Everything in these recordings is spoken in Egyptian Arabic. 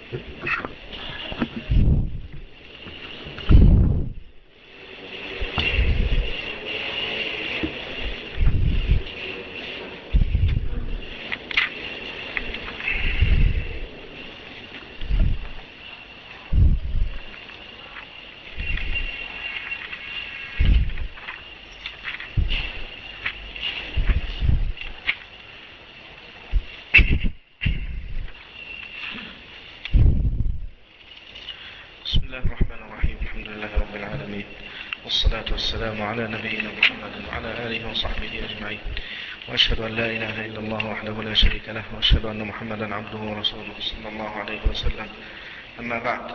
بسم الله الرحمن الرحيم الحمد لله رب العالمين والصلاة والسلام على نبينا محمد وعلى آله وصحبه أجمعين وأشهد أن لا إله إلا الله وحده لا شريك له وأشهد أن محمدا عبده ورسوله صلى الله عليه وسلم أما بعد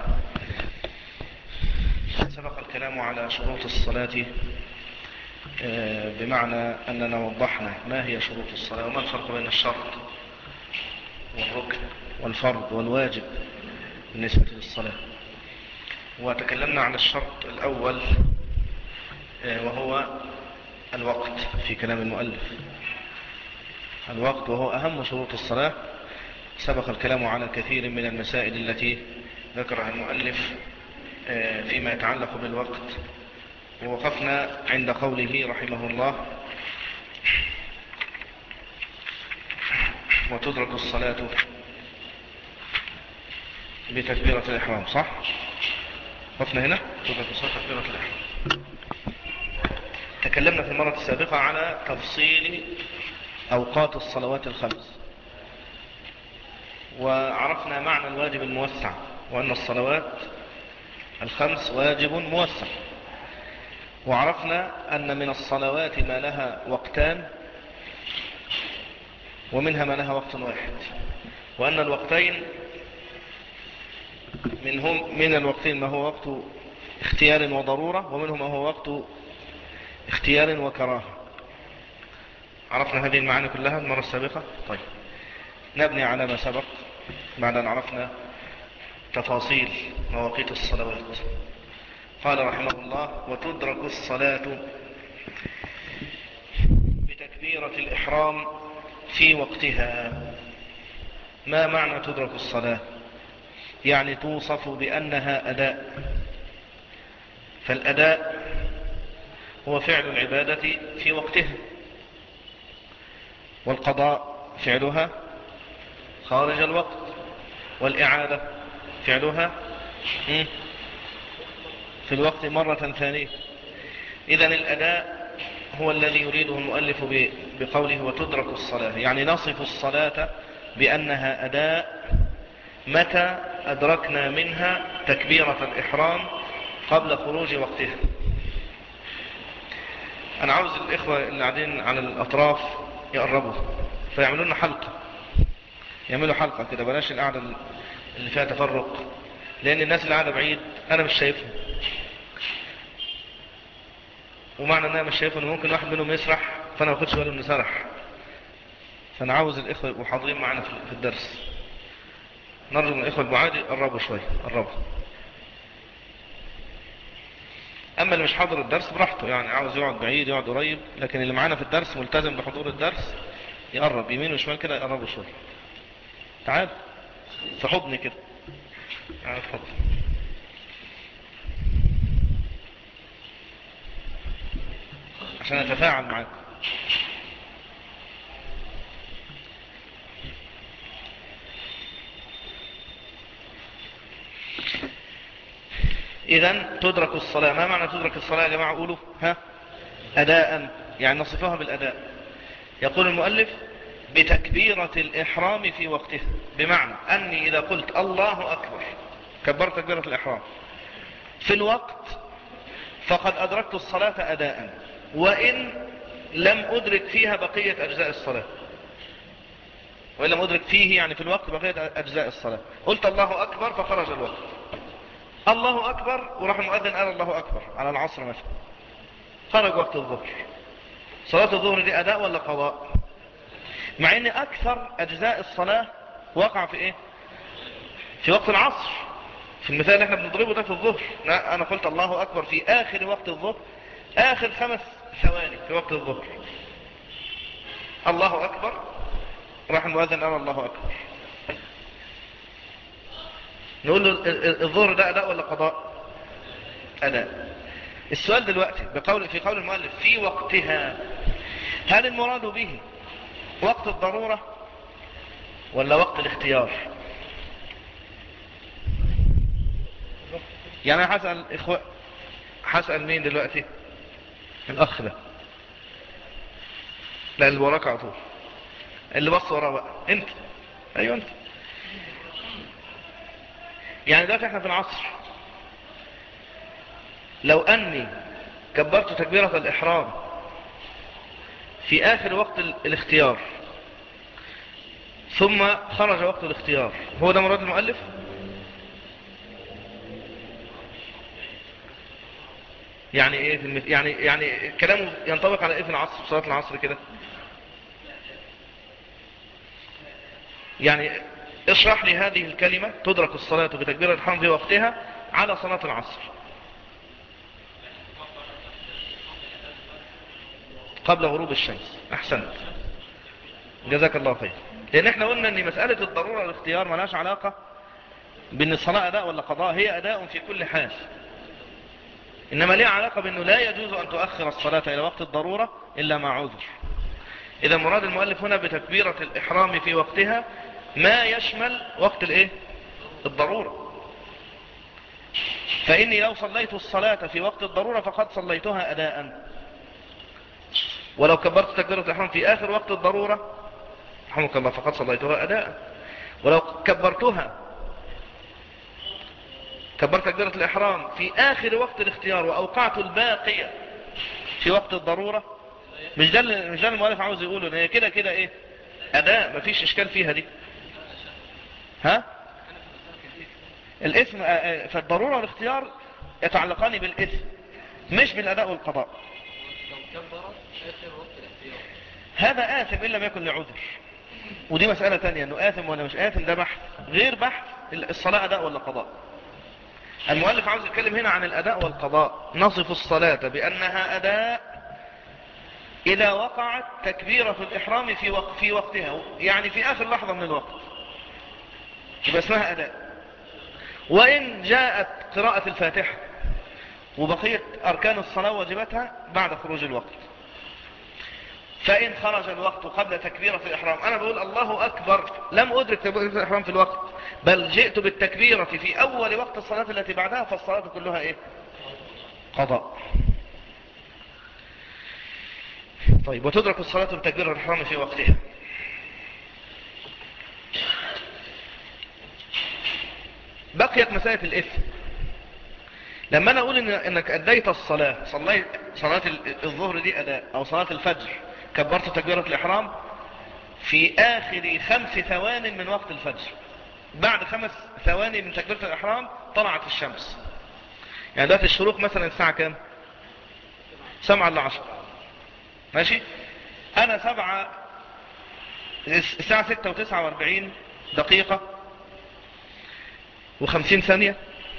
سبق الكلام على شروط الصلاة آه، بمعنى أننا وضحنا ما هي شروط الصلاة وما الفرق بين الشرط والركن والفرض والواجب بالنسبة للصلاة وتكلمنا عن الشرط الأول آه، وهو الوقت في كلام المؤلف الوقت وهو أهم شروط الصلاة سبق الكلام على كثير من المسائل التي ذكرها المؤلف آه، فيما يتعلق بالوقت ووقفنا عند قوله رحمه الله وتدرك الصلاة بتكبيرة الإحرام صح؟ وقفنا هنا تدرك الصلاة تكبيرة الإحرام تكلمنا في المرة السابقة على تفصيل أوقات الصلوات الخمس وعرفنا معنى الواجب الموسع وأن الصلوات الخمس واجب موسع وعرفنا أن من الصلوات ما لها وقتان ومنها ما لها وقت واحد وأن الوقتين منهم من الوقتين ما هو وقت اختيار وضرورة ومنه ما هو وقت اختيار وكراهة عرفنا هذه المعاني كلها المرة السابقة طيب نبني على ما سبق بعد أن عرفنا تفاصيل مواقيت الصلوات قال رحمه الله وتدرك الصلاة بتكبيرة الإحرام في وقتها ما معنى تدرك الصلاة يعني توصف بأنها أداء فالأداء هو فعل العبادة في وقتها والقضاء فعلها خارج الوقت والإعادة فعلها في الوقت مرة ثانية إذا الأداء هو الذي يريده المؤلف بقوله وتدرك الصلاة يعني نصف الصلاة بأنها أداء متى أدركنا منها تكبيرة الإحرام قبل خروج وقتها أنا عاوز الإخوة اللي قاعدين على الأطراف يقربوا فيعملوا لنا حلقة يعملوا حلقة كده بلاش القعدة اللي فيها تفرق لأن الناس اللي قاعدة بعيد أنا مش شايفهم ومعنى أن أنا مش شايفهم ممكن واحد منهم يسرح فأنا ما أخدش بالي إنه سرح فأنا عاوز الإخوة يبقوا حاضرين معنا في الدرس نرجو من الإخوة البعاد قربوا شوية قربوا أما اللي مش حاضر الدرس براحته يعني عاوز يقعد بعيد يقعد قريب لكن اللي معانا في الدرس ملتزم بحضور الدرس يقرب يمين وشمال كده يقربوا شوية تعال في حضني كده تعال في حضني عشان أتفاعل معاكم إذا تدرك الصلاة ما معنى تدرك الصلاة يا جماعة قولوا ها أداء يعني نصفها بالأداء يقول المؤلف بتكبيرة الإحرام في وقته بمعنى أني إذا قلت الله أكبر كبرت تكبيرة الإحرام في الوقت فقد أدركت الصلاة أداء وإن لم أدرك فيها بقية أجزاء الصلاة وإن لم أدرك فيه يعني في الوقت بقية أجزاء الصلاة قلت الله أكبر فخرج الوقت الله أكبر وراح المؤذن قال الله أكبر على العصر مثلا خرج وقت الظهر صلاة الظهر دي أداء ولا قضاء مع ان أكثر أجزاء الصلاة وقع في إيه في وقت العصر في المثال اللي احنا بنضربه ده في الظهر لا أنا قلت الله أكبر في آخر وقت الظهر آخر خمس ثواني في وقت الظهر الله أكبر راح المؤذن قال الله أكبر نقول له الظهر ده أداء ولا قضاء أداء السؤال دلوقتي بقول في قول المؤلف في وقتها هل المراد به وقت الضرورة ولا وقت الاختيار يعني انا هسأل إخوة هسأل مين دلوقتي الأخ ده لا اللي وراك على طول اللي بص وراه بقى انت ايوه انت يعني دلوقتي احنا في العصر لو اني كبرت تكبيرة الاحرام في اخر وقت الاختيار ثم خرج وقت الاختيار هو ده مراد المؤلف يعني ايه في المث... يعني يعني كلامه ينطبق على ايه في العصر في صلاه العصر كده يعني اشرح لي هذه الكلمة تدرك الصلاة بتكبير الحرم في وقتها على صلاة العصر قبل غروب الشمس احسنت جزاك الله خير لان احنا قلنا ان مسألة الضرورة الاختيار ملاش علاقة بان الصلاة اداء ولا قضاء هي اداء في كل حال انما ليه علاقة بانه لا يجوز ان تؤخر الصلاة الى وقت الضرورة الا مع عذر اذا مراد المؤلف هنا بتكبيرة الاحرام في وقتها ما يشمل وقت الايه الضرورة فاني لو صليت الصلاة في وقت الضرورة فقد صليتها اداء ولو كبرت تكبيرة الاحرام في اخر وقت الضرورة رحمك الله فقد صليتها اداء ولو كبرتها كبرت تكبيرة الإحرام في آخر وقت الاختيار وأوقعت الباقية في وقت الضرورة مش ده مش ده المؤلف عاوز يقوله ان هي كده كده ايه أداء مفيش إشكال فيها دي ها الاسم فالضرورة والاختيار يتعلقان بالاسم مش بالأداء والقضاء هذا آثم إن لم يكن لعذر ودي مسألة تانية انه آثم ولا مش آثم ده بحث غير بحث الصلاة أداء ولا قضاء المؤلف عاوز يتكلم هنا عن الأداء والقضاء نصف الصلاة بأنها أداء إذا وقعت تكبيرة الإحرام في, وق في وقتها يعني في آخر لحظة من الوقت يبقى اسمها أداء وإن جاءت قراءة الفاتحة وبقية أركان الصلاة واجبتها بعد خروج الوقت فإن خرج الوقت قبل تكبيرة الإحرام أنا بقول الله أكبر لم أدرك تكبيرة الإحرام في الوقت بل جئت بالتكبيرة في أول وقت الصلاة التي بعدها فالصلاة كلها إيه قضاء طيب وتدرك الصلاة بتكبير الإحرام في وقتها بقيت مسألة الإثم لما أنا أقول إن إنك أديت الصلاة صليت صلاة الظهر دي أداء أو صلاة الفجر كبرت تكبيرة الإحرام في آخر خمس ثوان من وقت الفجر بعد خمس ثواني من تكبيرة الإحرام طلعت الشمس يعني دلوقتي الشروق مثلا الساعة كام سبعة إلا عشر ماشي أنا سبعة الساعة ستة وتسعة واربعين دقيقة وخمسين ثانية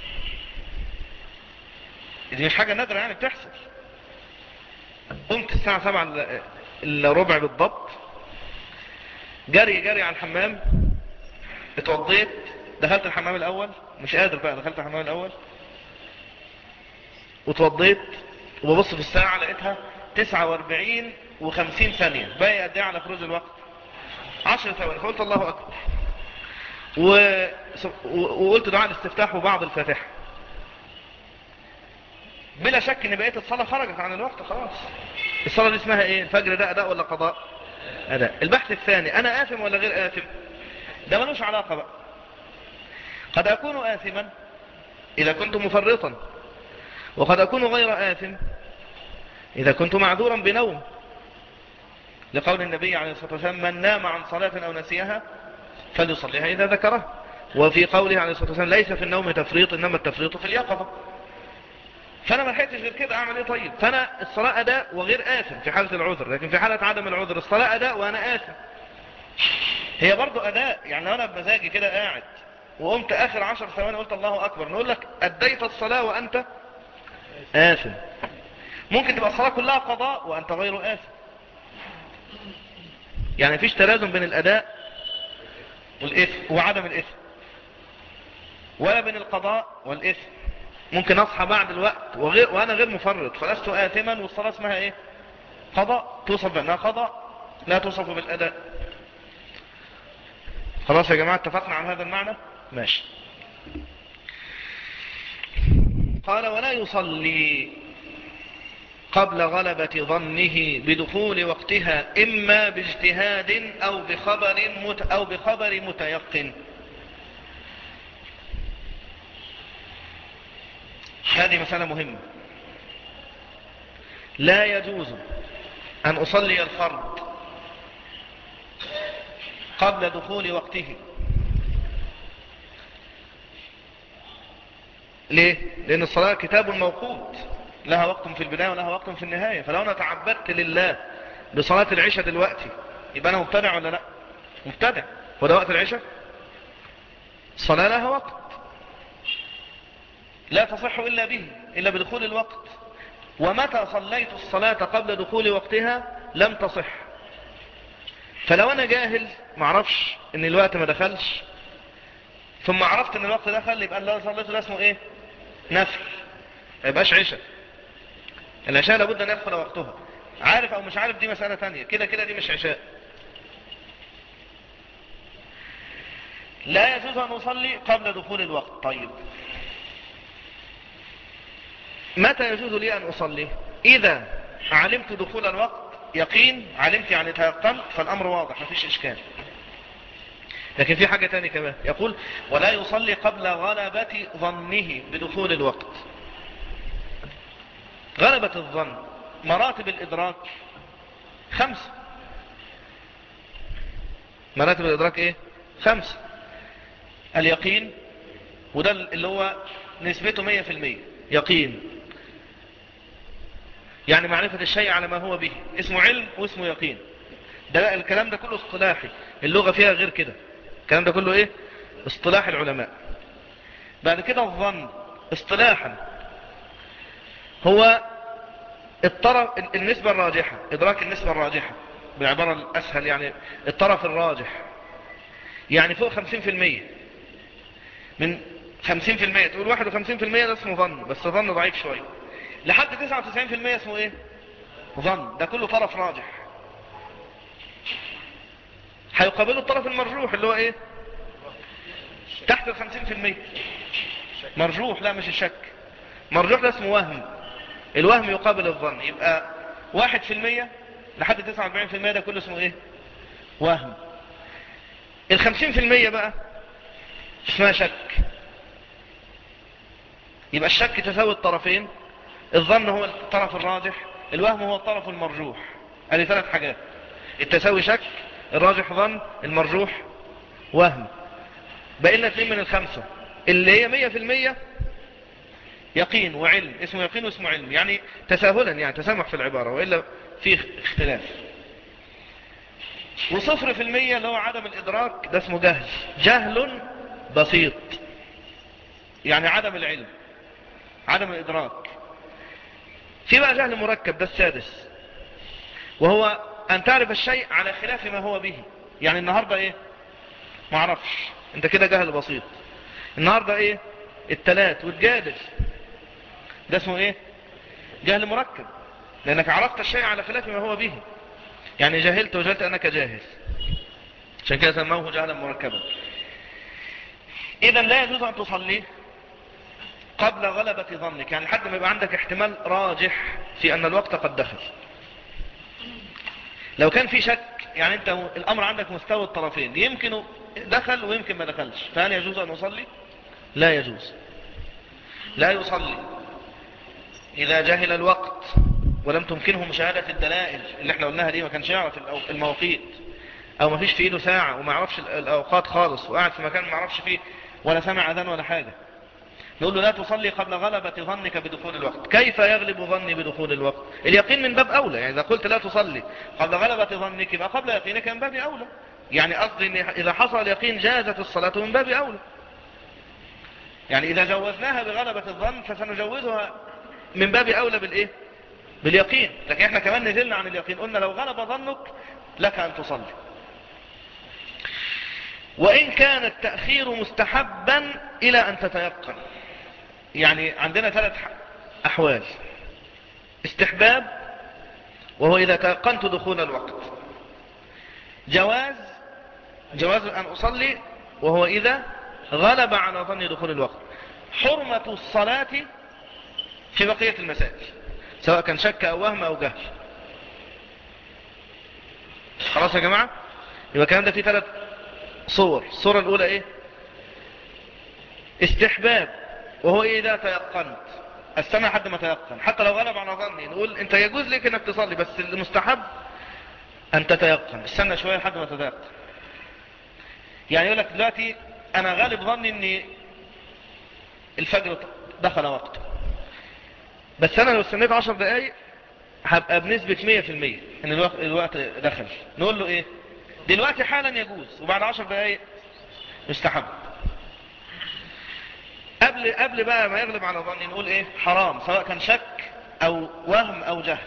دي مش حاجة نادرة يعني بتحصل قمت الساعة سبعة الا ربع بالضبط جري جري على الحمام اتوضيت دخلت الحمام الاول مش قادر بقى دخلت الحمام الاول وتوضيت وببص في الساعة لقيتها 49 و50 ثانية باقي قد ايه على خروج الوقت 10 ثواني فقلت الله اكبر و... وقلت دعاء الاستفتاح وبعض الفاتحة بلا شك ان بقية الصلاة خرجت عن الوقت خلاص الصلاة دي اسمها ايه الفجر ده اداء ولا قضاء اداء البحث الثاني انا اثم ولا غير اثم ده ملوش علاقة بقى قد اكون اثما اذا كنت مفرطا وقد اكون غير اثم اذا كنت معذورا بنوم لقول النبي عليه الصلاة والسلام من نام عن صلاة او نسيها فليصليها اذا ذكرها وفي قوله عليه الصلاة والسلام ليس في النوم تفريط انما التفريط في اليقظة فانا ما لحقتش غير كده اعمل ايه طيب فانا الصلاة اداء وغير آثم في حالة العذر لكن في حالة عدم العذر الصلاة اداء وانا آثم هي برضو اداء يعني لو انا بمزاجي كده قاعد وقمت اخر عشر ثواني قلت الله اكبر نقول لك اديت الصلاة وانت آثم ممكن تبقى الصلاة كلها قضاء وانت غير آثم يعني مفيش تلازم بين الاداء والاثم وعدم الاثم ولا بين القضاء والإثم ممكن أصحى بعد الوقت وغير وأنا غير مفرط فلست آثما والصلاة اسمها إيه قضاء توصف بأنها قضاء لا توصف بالأداء خلاص يا جماعة اتفقنا على هذا المعنى ماشي قال ولا يصلي قبل غلبة ظنه بدخول وقتها إما باجتهاد أو بخبر, مت أو بخبر متيقن هذه مسألة مهمة لا يجوز أن أصلي الفرض قبل دخول وقته ليه؟ لأن الصلاة كتاب موقوت لها وقت في البداية ولها وقت في النهاية فلو أنا تعبدت لله بصلاة العشاء دلوقتي يبقى أنا مبتدع ولا لا مبتدع وده وقت العشاء الصلاة لها وقت لا تصح إلا به إلا بدخول الوقت ومتى صليت الصلاة قبل دخول وقتها لم تصح فلو أنا جاهل معرفش إن الوقت ما دخلش ثم عرفت إن الوقت دخل يبقى اللي صليته ده اسمه إيه نفل ما يبقاش عشاء العشاء لابد أن يدخل وقتها عارف أو مش عارف دي مسألة تانية كده كده دي مش عشاء لا يجوز أن أصلي قبل دخول الوقت طيب متى يجوز لي أن أصلي إذا علمت دخول الوقت يقين علمت يعني تيقنت فالأمر واضح ما فيش إشكال لكن في حاجة تانية كمان يقول ولا يصلي قبل غلبة ظنه بدخول الوقت غلبة الظن مراتب الإدراك خمسة مراتب الإدراك إيه خمسة اليقين وده اللي هو نسبته مية في المية يقين يعني معرفة الشيء على ما هو به اسمه علم واسمه يقين ده الكلام ده كله اصطلاحي اللغة فيها غير كده الكلام ده كله ايه اصطلاح العلماء بعد كده الظن اصطلاحا هو الطرف النسبة الراجحة ادراك النسبة الراجحة بالعبارة الاسهل يعني الطرف الراجح يعني فوق 50% من 50% تقول 51% ده اسمه ظن بس ظن ضعيف شوية لحد 99% اسمه ايه ظن ده كله طرف راجح هيقابله الطرف المرجوح اللي هو ايه تحت ال 50% مرجوح لا مش الشك مرجوح ده اسمه وهم الوهم يقابل الظن يبقى 1% لحد 49% ده كله اسمه ايه وهم ال 50% بقى اسمها شك يبقى الشك تساوي الطرفين الظن هو الطرف الراجح الوهم هو الطرف المرجوح هذه ثلاث حاجات التساوي شك الراجح ظن المرجوح وهم بقى لنا اثنين من الخمسة اللي هي مية في المية يقين وعلم اسمه يقين واسمه علم يعني تساهلا يعني تسامح في العبارة وإلا في اختلاف وصفر في المية اللي هو عدم الإدراك ده اسمه جهل جهل بسيط يعني عدم العلم عدم الإدراك في بقى جهل مركب ده السادس وهو أن تعرف الشيء على خلاف ما هو به يعني النهاردة إيه ما عرفش انت كده جهل بسيط النهاردة إيه التلات وتجادل ده اسمه إيه جهل مركب لأنك عرفت الشيء على خلاف ما هو به يعني جهلت وجهلت أنك جاهل عشان كده سموه جهلا مركبا إذا لا يجوز أن تصلي قبل غلبة ظنك يعني لحد ما يبقى عندك احتمال راجح في أن الوقت قد دخل لو كان في شك يعني أنت الأمر عندك مستوى الطرفين يمكن دخل ويمكن ما دخلش فهل يجوز أن أصلي لا يجوز لا يصلي إذا جهل الوقت ولم تمكنه مشاهدة الدلائل اللي احنا قلناها دي ما كانش يعرف المواقيت او ما فيش في ايده ساعة وما يعرفش الاوقات خالص وقاعد في مكان ما يعرفش فيه ولا سمع اذان ولا حاجة نقول له لا تصلي قبل غلبة ظنك بدخول الوقت كيف يغلب ظني بدخول الوقت اليقين من باب أولى يعني إذا قلت لا تصلي قبل غلبة ظنك يبقى قبل يقينك من باب أولى يعني قصدي إن إذا حصل اليقين جازت الصلاة من باب أولى يعني إذا جوزناها بغلبة الظن فسنجوزها من باب أولى بالإيه باليقين لكن احنا كمان نزلنا عن اليقين قلنا لو غلب ظنك لك أن تصلي وإن كان التأخير مستحبا إلى أن تتيقن يعني عندنا ثلاث أحوال استحباب وهو إذا تيقنت دخول الوقت جواز جواز أن أصلي وهو إذا غلب على ظن دخول الوقت حرمة الصلاة في بقية المسائل سواء كان شك أو وهم أو جهل خلاص يا جماعة يبقى كان ده في ثلاث صور الصورة الأولى إيه استحباب وهو إيه إذا تيقنت استنى لحد ما تيقن حتى لو غلب على ظني نقول انت يجوز لك انك تصلي بس المستحب ان تتيقن استنى شوية لحد ما تتيقن يعني يقول لك دلوقتي انا غالب ظني ان الفجر دخل وقته بس انا لو استنيت عشر دقايق هبقى بنسبة مية في المية ان الوقت, الوقت دخل نقول له ايه دلوقتي حالا يجوز وبعد عشر دقايق مستحب قبل قبل بقى ما يغلب على ظني نقول ايه حرام سواء كان شك او وهم او جهل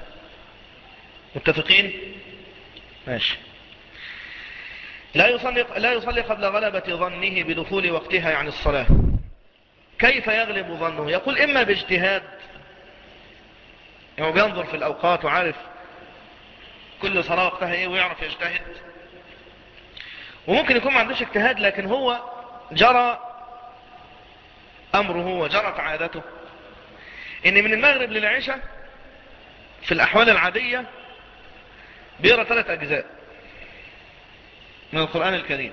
متفقين ماشي لا يصلي لا يصلي قبل غلبة ظنه بدخول وقتها يعني الصلاة كيف يغلب ظنه يقول اما باجتهاد يعني بينظر في الاوقات وعارف كل صلاة وقتها ايه ويعرف يجتهد وممكن يكون ما عندوش اجتهاد لكن هو جرى أمره وجرت عادته إن من المغرب للعشاء في الأحوال العادية بيقرأ ثلاث أجزاء من القرآن الكريم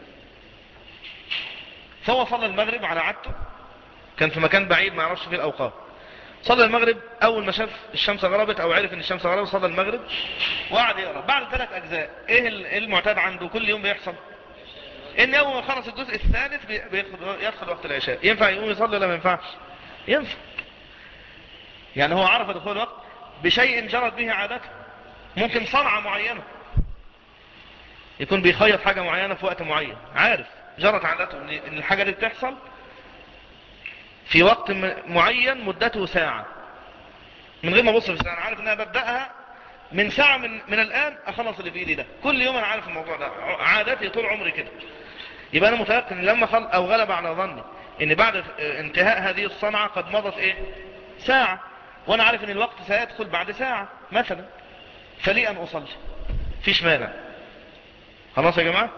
فهو صلى المغرب على عادته كان في مكان بعيد ما يعرفش فيه الأوقات صلى المغرب أول ما شاف الشمس غربت أو عرف إن الشمس غربت صلى المغرب وقعد يقرأ بعد ثلاث أجزاء إيه المعتاد عنده كل يوم بيحصل ان اول ما خلص الجزء الثالث يدخل وقت العشاء ينفع يقوم يصلي ولا ما ينفعش ينفع يعني هو عرف دخول الوقت بشيء جرت به عادته ممكن صنعة معينة يكون بيخيط حاجة معينة في وقت معين عارف جرت عادته ان الحاجة دي بتحصل في وقت معين مدته ساعة من غير ما ابص في الساعة عارف انها ببدأها من ساعة من, من الآن أخلص اللي في إيدي ده كل يوم أنا عارف الموضوع ده عادتي طول عمري كده يبقى أنا متيقن لما خل أو غلب على ظني إن بعد انتهاء هذه الصنعة قد مضت إيه ساعة وأنا عارف إن الوقت سيدخل بعد ساعة مثلا فلي أن أصلي فيش مانع خلاص يا جماعة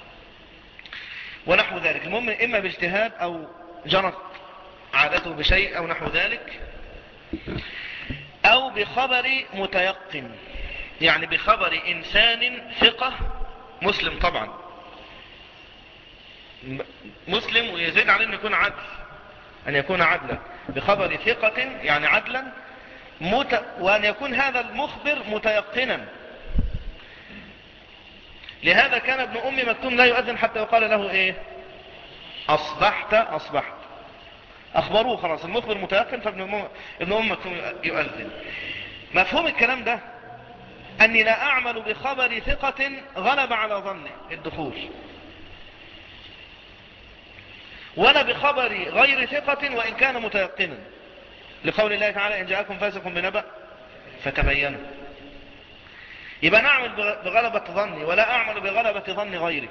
ونحو ذلك المهم إما باجتهاد أو جرت عادته بشيء أو نحو ذلك أو بخبر متيقن يعني بخبر إنسان ثقة مسلم طبعا مسلم ويزيد عليه أن يكون عدل أن يكون عدلا بخبر ثقة يعني عدلا مت... وأن يكون هذا المخبر متيقنا لهذا كان ابن أم مكتوم لا يؤذن حتى يقال له إيه أصبحت أصبحت أخبروه خلاص المخبر متيقن فابن أم, ابن أم مكتوم يؤذن مفهوم الكلام ده أني لا أعمل بخبر ثقة غلب على ظني الدخول ولا بخبر غير ثقة وإن كان متيقنا لقول الله تعالى إن جاءكم فاسق بنبأ فتبينوا يبقى نعمل بغلبة ظني ولا أعمل بغلبة ظن غيري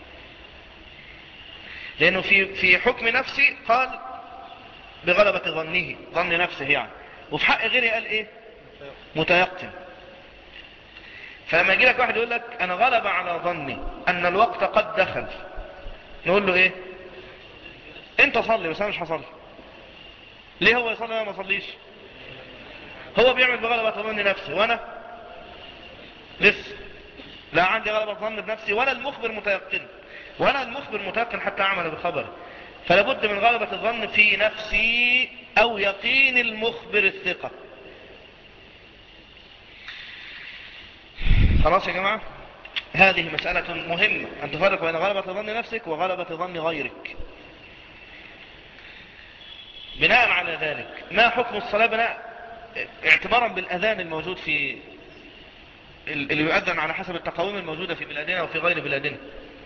لأنه في في حكم نفسي قال بغلبة ظنه ظن نفسه يعني وفي حق غيري قال ايه متيقن فلما يجي لك واحد يقول لك انا غلب على ظني ان الوقت قد دخل نقول له ايه انت صلي بس انا مش هصلي ليه هو يصلي وانا ما اصليش هو بيعمل بغلبة ظن نفسه وانا لسه لا عندي غلبة ظن بنفسي ولا المخبر متيقن ولا المخبر متيقن حتى اعمل بخبره فلا بد من غلبة الظن في نفسي او يقين المخبر الثقة خلاص يا جماعة هذه مسألة مهمة أن تفرق بين غلبة ظن نفسك وغلبة ظن غيرك بناء على ذلك ما حكم الصلاة بناء اعتبارا بالأذان الموجود في اللي يؤذن على حسب التقاويم الموجودة في بلادنا وفي غير بلادنا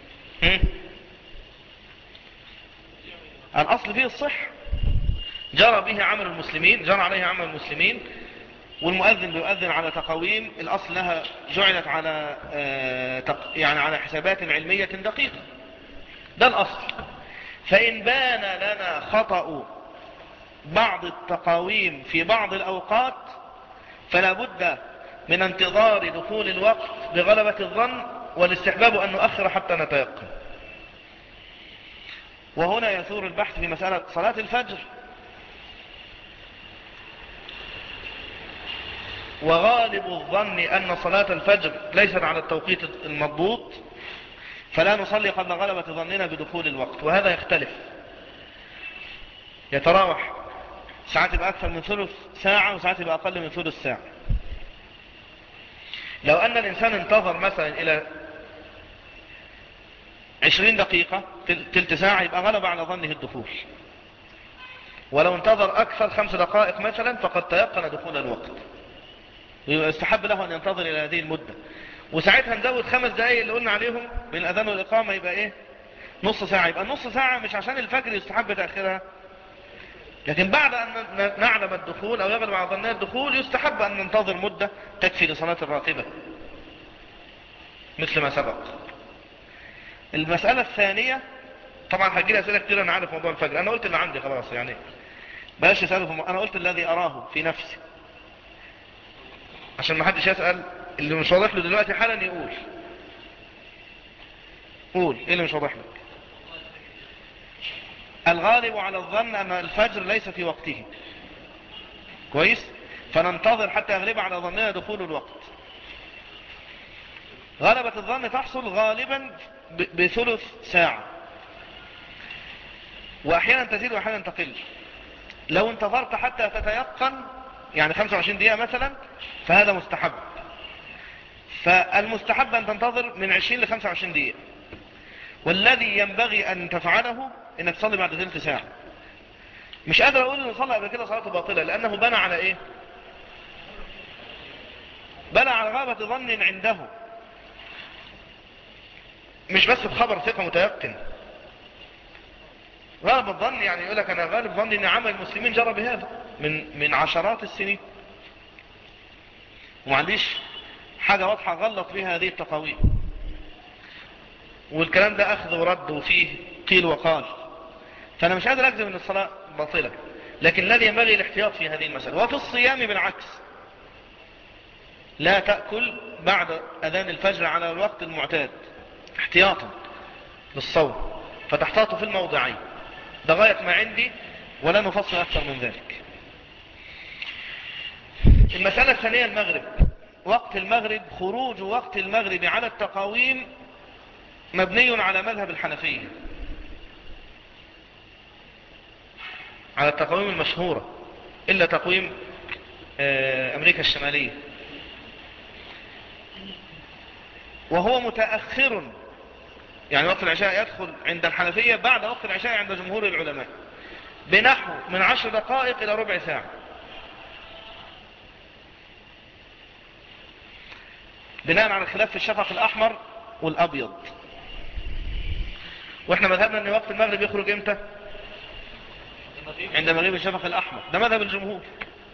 الأصل فيه الصح جرى به عمل المسلمين جرى عليه عمل المسلمين والمؤذن بيؤذن على تقويم الأصل لها جعلت على يعني على حسابات علمية دقيقة ده الأصل فإن بان لنا خطأ بعض التقاويم في بعض الأوقات فلا بد من انتظار دخول الوقت بغلبة الظن والاستحباب أن نؤخر حتى نتيقن وهنا يثور البحث في مسألة صلاة الفجر وغالب الظن أن صلاة الفجر ليست على التوقيت المضبوط فلا نصلي قبل غلبة ظننا بدخول الوقت وهذا يختلف يتراوح ساعات يبقى أكثر من ثلث ساعة وساعات يبقى أقل من ثلث ساعة لو أن الإنسان انتظر مثلا إلى عشرين دقيقة تلت ساعة يبقى غلب على ظنه الدخول ولو انتظر أكثر خمس دقائق مثلا فقد تيقن دخول الوقت يستحب له أن ينتظر إلى هذه المدة وساعتها نزود خمس دقائق اللي قلنا عليهم بين الأذان والإقامة يبقى إيه نص ساعة يبقى نص ساعة مش عشان الفجر يستحب تأخيرها لكن بعد أن نعلم الدخول أو يغلب على ظننا الدخول يستحب أن ننتظر مدة تكفي لصلاة الراقبة مثل ما سبق المسألة الثانية طبعا هجي أسئلة كتير أنا عارف موضوع الفجر أنا قلت اللي عندي خلاص يعني بلاش يسأله أنا قلت الذي أراه في نفسي عشان ما حدش يسأل اللي مش واضح له دلوقتي حالا يقول قول ايه اللي مش واضح لك الغالب على الظن ان الفجر ليس في وقته كويس فننتظر حتى يغلب على ظننا دخول الوقت غلبة الظن تحصل غالبا بثلث ساعة واحيانا تزيد واحيانا تقل لو انتظرت حتى تتيقن يعني 25 دقيقة مثلا فهذا مستحب فالمستحب أن تنتظر من 20 ل 25 دقيقة والذي ينبغي أن تفعله أنك تصلي بعد ثلث ساعة مش قادر أقول أنه صلى قبل كده صلاته باطلة لأنه بنى على إيه بنى على غابة ظن عنده مش بس بخبر ثقة متيقن غالب الظن يعني يقول لك أنا غالب ظني أن عمل المسلمين جرى بهذا من من عشرات السنين وما عنديش حاجة واضحة غلط بها هذه التقاويم والكلام ده أخذ ورد وفيه قيل وقال فأنا مش قادر أجزم أن الصلاة باطلة لكن الذي ينبغي الاحتياط في هذه المسألة وفي الصيام بالعكس لا تأكل بعد أذان الفجر على الوقت المعتاد احتياطا للصوم فتحتاط في الموضعين ده غاية ما عندي ولا نفصل أكثر من ذلك المسألة الثانية المغرب وقت المغرب خروج وقت المغرب على التقاويم مبني على مذهب الحنفية على التقاويم المشهورة إلا تقويم أمريكا الشمالية وهو متأخر يعني وقت العشاء يدخل عند الحنفية بعد وقت العشاء عند جمهور العلماء بنحو من عشر دقائق إلى ربع ساعة بناء على الخلاف في الشفق الأحمر والأبيض واحنا مذهبنا ان وقت المغرب يخرج امتى عند مغيب الشفق الأحمر ده مذهب الجمهور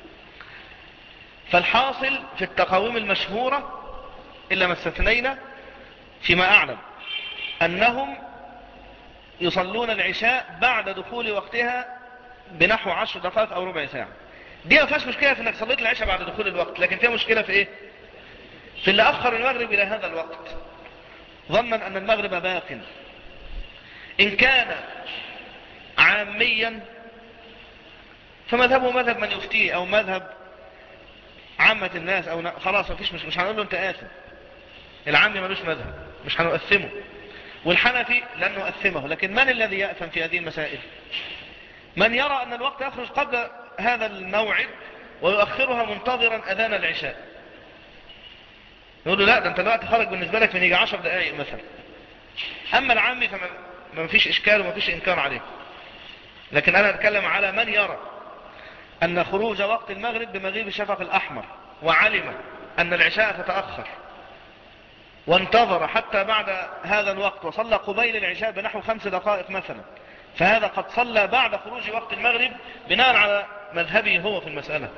فالحاصل في التقاويم المشهورة إلا ما استثنينا فيما أعلم أنهم يصلون العشاء بعد دخول وقتها بنحو عشر دقائق أو ربع ساعة دي ما فيهاش مشكلة في أنك صليت العشاء بعد دخول الوقت لكن فيها مشكلة في إيه في اللي أخر المغرب إلى هذا الوقت ظنا أن المغرب باق إن كان عاميا فمذهبه مذهب من يفتيه أو مذهب عامة الناس أو خلاص مفيش مش, مش هنقول له أنت آثم العامي ملوش مذهب مش هنؤثمه والحنفي لن نؤثمه لكن من الذي يأثم في هذه المسائل من يرى أن الوقت يخرج قبل هذا الموعد ويؤخرها منتظرا أذان العشاء يقول له لا ده انت الوقت خرج بالنسبة لك من يجي عشر دقائق مثلا أما العامي فما فيش إشكال وما فيش إنكار عليه لكن أنا أتكلم على من يرى أن خروج وقت المغرب بمغيب الشفق الأحمر وعلم أن العشاء تتأخر وانتظر حتى بعد هذا الوقت وصلى قبيل العشاء بنحو خمس دقائق مثلا فهذا قد صلى بعد خروج وقت المغرب بناء على مذهبه هو في المسألة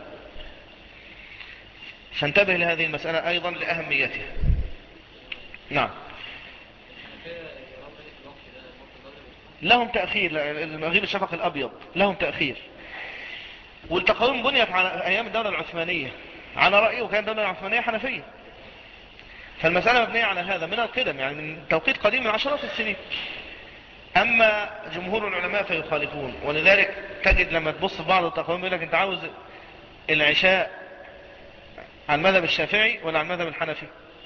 فانتبه لهذه المسألة أيضا لأهميتها نعم لهم تأخير المغيب الشفق الأبيض لهم تأخير والتقويم بنيت على أيام الدولة العثمانية على رأيه كان الدولة العثمانية حنفية فالمسألة مبنية على هذا من القدم يعني من توقيت قديم من عشرات السنين أما جمهور العلماء فيخالفون ولذلك تجد لما تبص في بعض التقويم يقول لك أنت عاوز العشاء على المذهب الشافعي ولا على المذهب الحنفي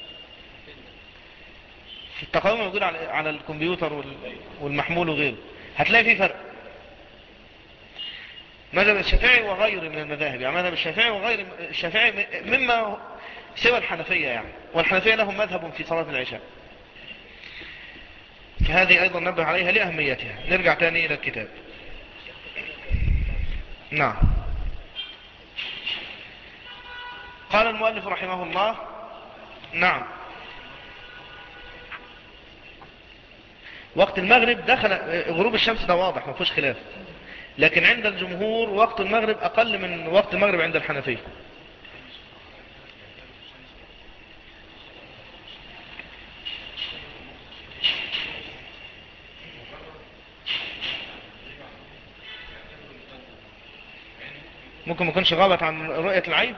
في التقويم موجود على على الكمبيوتر والمحمول وغيره هتلاقي فيه فرق مذهب الشافعي وغيره من المذاهب يعني مذهب الشافعي وغير الشافعي مما سوى الحنفية يعني والحنفية لهم مذهب في صلاة العشاء فهذه أيضا نبه عليها لأهميتها نرجع تاني إلى الكتاب نعم قال المؤلف رحمه الله نعم وقت المغرب دخل غروب الشمس ده واضح ما فيهوش خلاف لكن عند الجمهور وقت المغرب أقل من وقت المغرب عند الحنفية ممكن ما يكونش غابت عن رؤية العين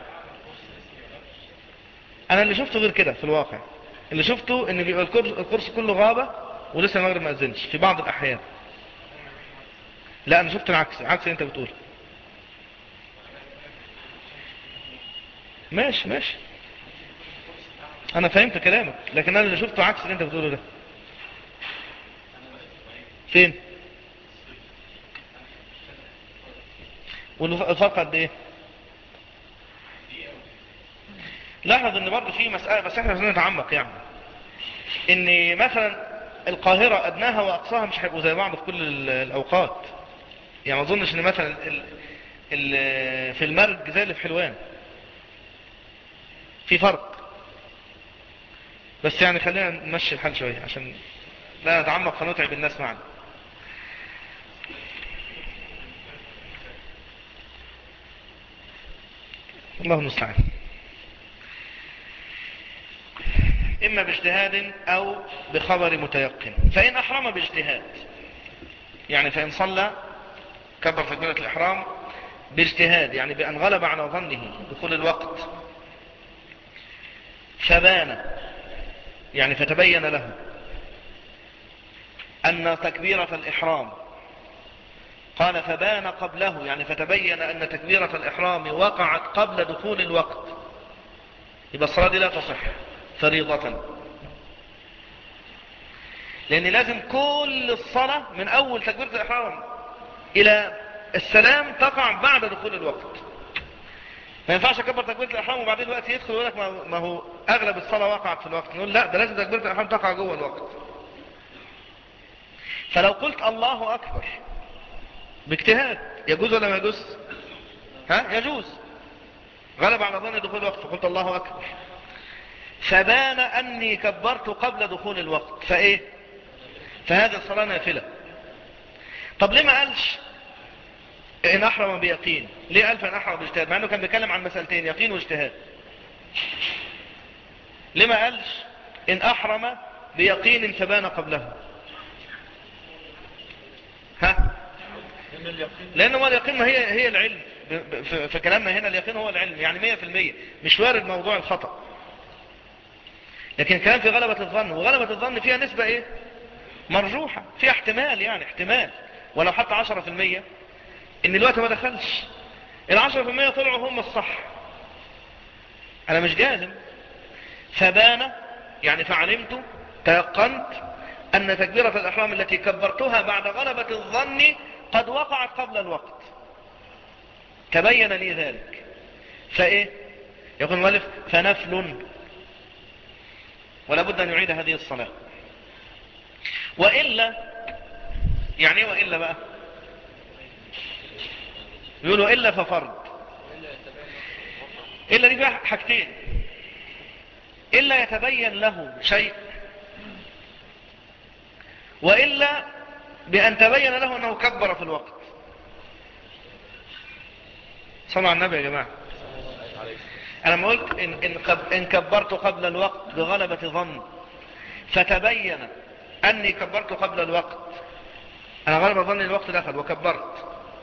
انا اللي شفته غير كده في الواقع اللي شفته ان بيبقى الكرسي كله غابة ولسه المغرب ما اذنش في بعض الاحيان لا انا شفت العكس عكس اللي انت بتقول ماشي ماشي انا فهمت كلامك لكن انا اللي شفته عكس اللي انت بتقوله ده فين والفرق قد ايه لاحظ ان برضه في مسألة بس احنا لازم نتعمق يعني ان مثلا القاهرة ادناها واقصاها مش هيبقوا زي بعض في كل الاوقات يعني ما اظنش ان مثلا ال ال في المرج زي اللي في حلوان في فرق بس يعني خلينا نمشي الحال شوية عشان لا نتعمق فنتعب الناس معنا الله المستعان إما باجتهاد أو بخبر متيقن فإن أحرم باجتهاد يعني فإن صلى كبر تكبيرة الإحرام باجتهاد يعني بأن غلب على ظنه دخول الوقت فبان يعني فتبين له أن تكبيرة الإحرام قال فبان قبله يعني فتبين أن تكبيرة الإحرام وقعت قبل دخول الوقت يبقى الصلاة دي لا تصح فريضة لأن لازم كل الصلاة من أول تكبيرة الإحرام إلى السلام تقع بعد دخول الوقت ما ينفعش أكبر تكبيرة الإحرام وبعدين الوقت يدخل ويقول لك ما هو أغلب الصلاة وقعت في الوقت نقول لا ده لازم تكبيرة الإحرام تقع جوه الوقت فلو قلت الله أكبر باجتهاد يجوز ولا ما يجوز ها يجوز غلب على ظن دخول الوقت فقلت الله أكبر فبان أني كبرت قبل دخول الوقت فإيه فهذا الصلاة نافلة طب ليه ما قالش إن أحرم بيقين ليه قال فإن أحرم باجتهاد مع أنه كان بيتكلم عن مسألتين يقين واجتهاد ليه ما قالش إن أحرم بيقين فبان قبله ها لأنه ما اليقين ما هي هي العلم في كلامنا هنا اليقين هو العلم يعني مية في المية مش وارد موضوع الخطأ لكن كان في غلبة الظن وغلبة الظن فيها نسبة ايه مرجوحة فيها احتمال يعني احتمال ولو حتى عشرة في المية ان الوقت ما دخلش العشرة في المية طلعوا هم الصح انا مش جازم فبان يعني فعلمت تيقنت ان تكبيرة الاحرام التي كبرتها بعد غلبة الظن قد وقعت قبل الوقت تبين لي ذلك فايه يقول المؤلف فنفل ولا بد أن يعيد هذه الصلاة وإلا يعني ايه وإلا بقى يقولوا إلا ففرض إلا دي بقى حاجتين إلا يتبين له شيء وإلا بأن تبين له أنه كبر في الوقت صلوا على النبي يا جماعة أنا ما قلت إن, إن, إن كبرت قبل الوقت بغلبة ظن فتبين أني كبرت قبل الوقت انا غالب ظني الوقت دخل وكبرت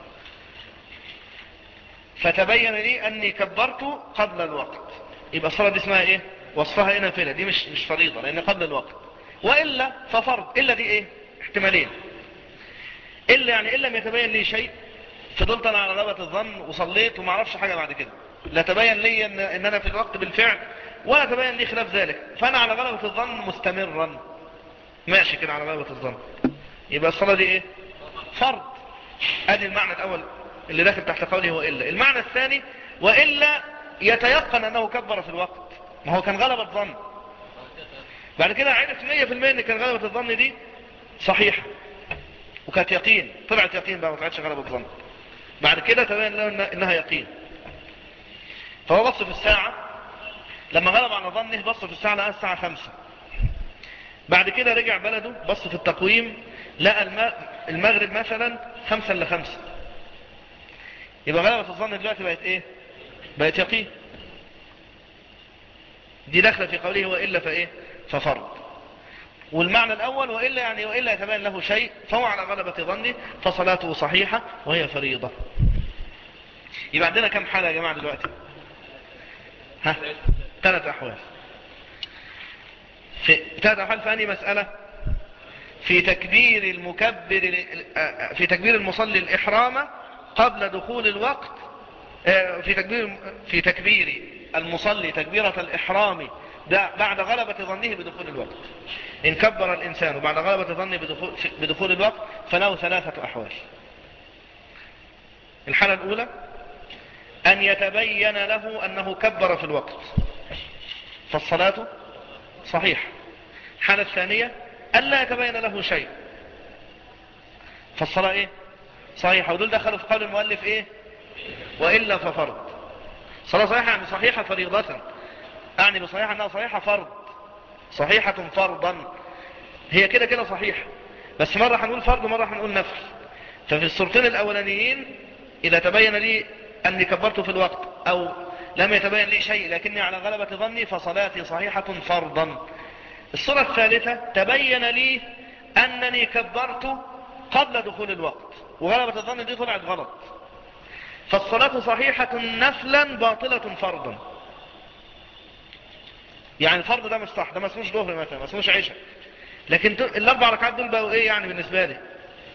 فتبين لي اني كبرت قبل الوقت يبقى الصلاة دي اسمها ايه وصفها هنا فينا دي مش مش فريضة لان قبل الوقت وإلا ففرض إلا دي ايه احتمالين إلا يعني إلا لم يتبين لي شيء فضلت انا على غلبة الظن وصليت وما اعرفش حاجة بعد كده لا تبين لي ان, إن انا في الوقت بالفعل ولا تبين لي خلاف ذلك فانا على غلبة الظن مستمرا ماشي كده على غلبة الظن يبقى الصلاة دي ايه فرض ادي المعنى الاول اللي داخل تحت قوله وإلا المعنى الثاني وإلا يتيقن أنه كبر في الوقت ما هو كان غلبة ظن بعد كده عرف 100% ان كان غلبة الظن دي صحيحة وكانت يقين طلعت يقين بقى ما طلعتش غلبة ظن بعد كده تبين له انها يقين فهو بص في الساعة لما غلب على ظنه بص في الساعة لقى الساعة خمسة بعد كده رجع بلده بص في التقويم لقى المغرب مثلا خمسة الا خمسة يبقى غلبة الظن دلوقتي بقت ايه بقت يقين دي داخله في قوله وإلا فإيه ففرض والمعنى الأول وإلا يعني وإلا يتبين له شيء فهو على غلبة ظنه فصلاته صحيحة وهي فريضة يبقى عندنا كم حالة يا جماعة دلوقتي ها ثلاث أحوال في ثلاث أحوال في أني مسألة في تكبير المكبر في تكبير المصلي الإحرام قبل دخول الوقت في تكبير في تكبير المصلي تكبيرة الإحرام بعد غلبة ظنه بدخول الوقت إن كبر الإنسان بعد غلبة ظنه بدخول, بدخول الوقت فله ثلاثة أحوال الحالة الأولى أن يتبين له أنه كبر في الوقت فالصلاة صحيح الحالة الثانية ألا يتبين له شيء فالصلاة إيه صحيحة ودول دخلوا في قول المؤلف إيه وإلا ففرض صلاة صحيحة يعني صحيحة فريضة أعني بصحيحة أنها صحيحة فرض صحيحة فرضا هي كده كده صحيحة بس مرة هنقول فرض ومرة هنقول نفل ففي الصورتين الأولانيين إذا تبين لي أني كبرت في الوقت أو لم يتبين لي شيء لكني على غلبة ظني فصلاتي صحيحة فرضا الصورة الثالثة تبين لي أنني كبرت قبل دخول الوقت وغلبة الظن دي طلعت غلط فالصلاة صحيحة نفلا باطلة فرضا يعني الفرض ده مش صح ده ما اسموش ظهر مثلا ما اسموش عشاء لكن الاربع ركعات دول بقوا ايه يعني بالنسبة لي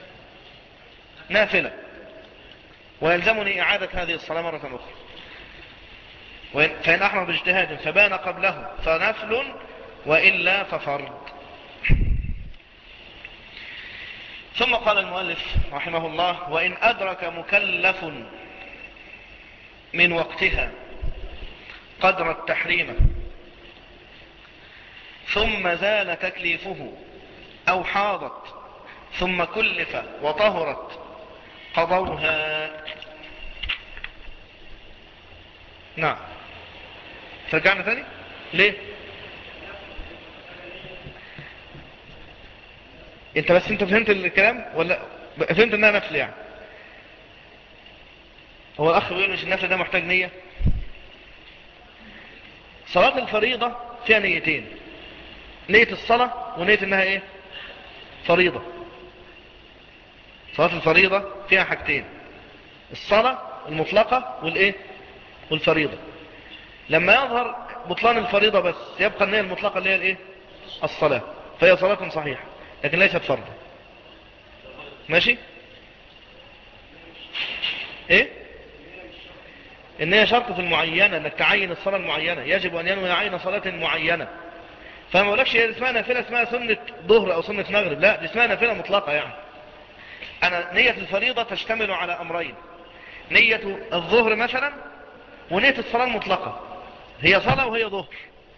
نافلة ويلزمني اعادة هذه الصلاة مرة اخرى فإن أحمد باجتهاد فبان قبله فنفل وإلا ففرض ثم قال المؤلف رحمه الله وإن أدرك مكلف من وقتها قدر التحريم ثم زال تكليفه أو حاضت ثم كلف وطهرت قضوها نعم ترجعنا ثاني ليه انت بس انت فهمت الكلام ولا فهمت انها نفل يعني هو الاخ بيقول مش النفل ده محتاج نية صلاة الفريضة فيها نيتين نية الصلاة ونية انها ايه فريضة صلاة الفريضة فيها حاجتين الصلاة المطلقة والايه والفريضة لما يظهر بطلان الفريضة بس يبقى النية المطلقة اللي هي الايه الصلاة فهي صلاة صحيحة لكن ليست فرضا ماشي ايه ان هي شرط في المعينة انك تعين الصلاة المعينة يجب ان ينوي عين صلاة معينة فما اقولكش هي اسمها نافلة اسمها سنة ظهر او سنة مغرب لا دي اسمها نافلة مطلقة يعني انا نية الفريضة تشتمل على امرين نية الظهر مثلا ونية الصلاة المطلقة هي صلاة وهي ظهر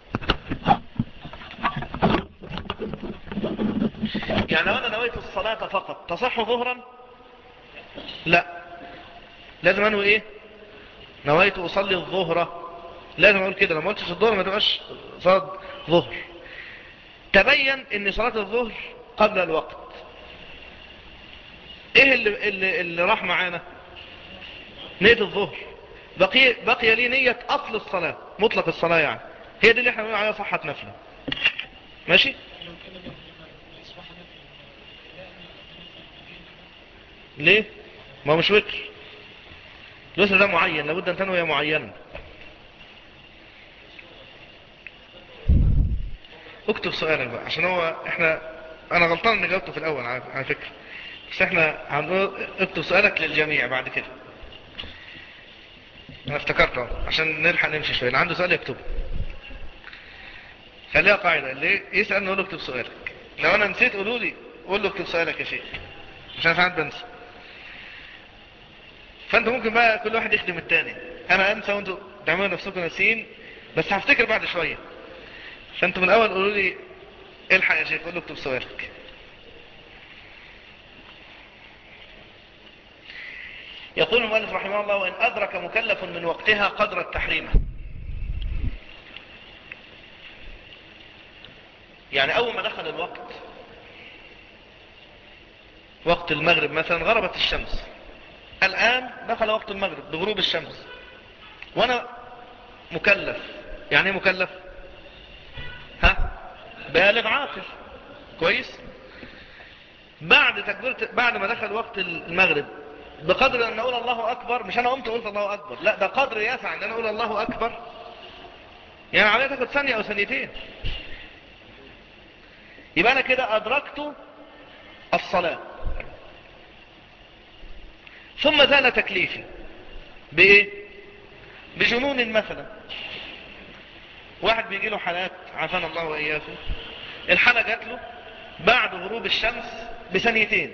يعني لو انا نويت الصلاة فقط تصح ظهرا لا لازم انوي ايه نويت اصلي الظهر لازم اقول كده لو ما قلتش الظهر ما تبقاش صلاة ظهر تبين ان صلاة الظهر قبل الوقت ايه اللي, اللي, اللي راح معانا نية الظهر بقي, بقي لي نية اصل الصلاة مطلق الصلاة يعني هي دي اللي احنا بنقول عليها صحة نفلة ماشي ليه ما هو مش وتر الوتر ده معين لابد ان تنوي معينا اكتب سؤالك بقى عشان هو احنا انا غلطان اني جاوبته في الاول على فكرة بس احنا هنقول اكتب سؤالك للجميع بعد كده انا افتكرته عشان نلحق نمشي شوية اللي عنده سؤال يكتبه خليها قاعدة اللي يسأل نقول له اكتب سؤالك لو انا نسيت قولوا لي قول له اكتب سؤالك يا شيخ عشان ساعات بنسى فانت ممكن بقى كل واحد يخدم التاني انا انسى وانتوا تعملوا نفسكم ناسيين بس هفتكر بعد شوية فانتوا من الاول قولوا لي الحق يا شيخ قول له اكتب سؤالك يقول المؤلف رحمه الله وإن أدرك مكلف من وقتها قدر التحريم يعني أول ما دخل الوقت وقت المغرب مثلا غربت الشمس الآن دخل وقت المغرب بغروب الشمس وأنا مكلف يعني ايه مكلف ها بالغ عاقل كويس بعد تكبيرة بعد ما دخل وقت المغرب بقدر ان اقول الله اكبر مش انا قمت قلت الله اكبر لا ده قدر يسع ان انا اقول الله اكبر يعني عليها تاخد ثانية او ثانيتين يبقى انا كده ادركت الصلاة ثم زال تكليفي بايه بجنون مثلا واحد بيجي له حالات عافانا الله واياكم الحالة جات له بعد غروب الشمس بثانيتين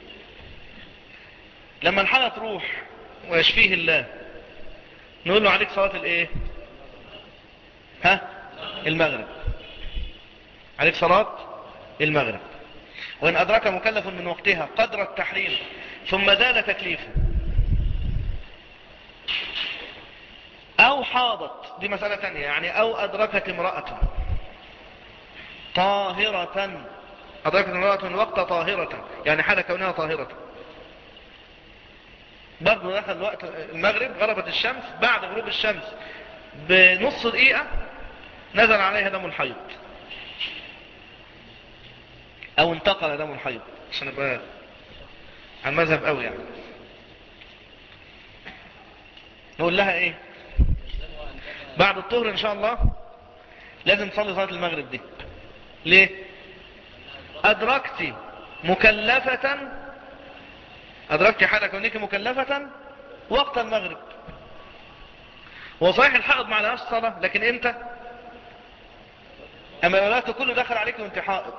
لما الحالة تروح ويشفيه الله نقول له عليك صلاة الايه ها المغرب عليك صلاة المغرب وإن أدرك مكلف من وقتها قدر التحريم ثم زال تكليفه أو حاضت دي مسألة تانية يعني أو أدركت امرأة طاهرة أدركت امرأة من وقت طاهرة يعني حالة كونها طاهرة برضه دخل وقت المغرب غربت الشمس بعد غروب الشمس بنص دقيقة نزل عليها دم الحيض او انتقل دم الحيض عشان يبقى عن مذهب قوي يعني نقول لها ايه بعد الطهر ان شاء الله لازم تصلي صلاة المغرب دي ليه ادركتي مكلفة ادركتي حالة كونك مكلفة وقت المغرب وصحيح الحائض مع لهاش صلاة لكن امتى اما الولاة كله دخل عليك وانت حائض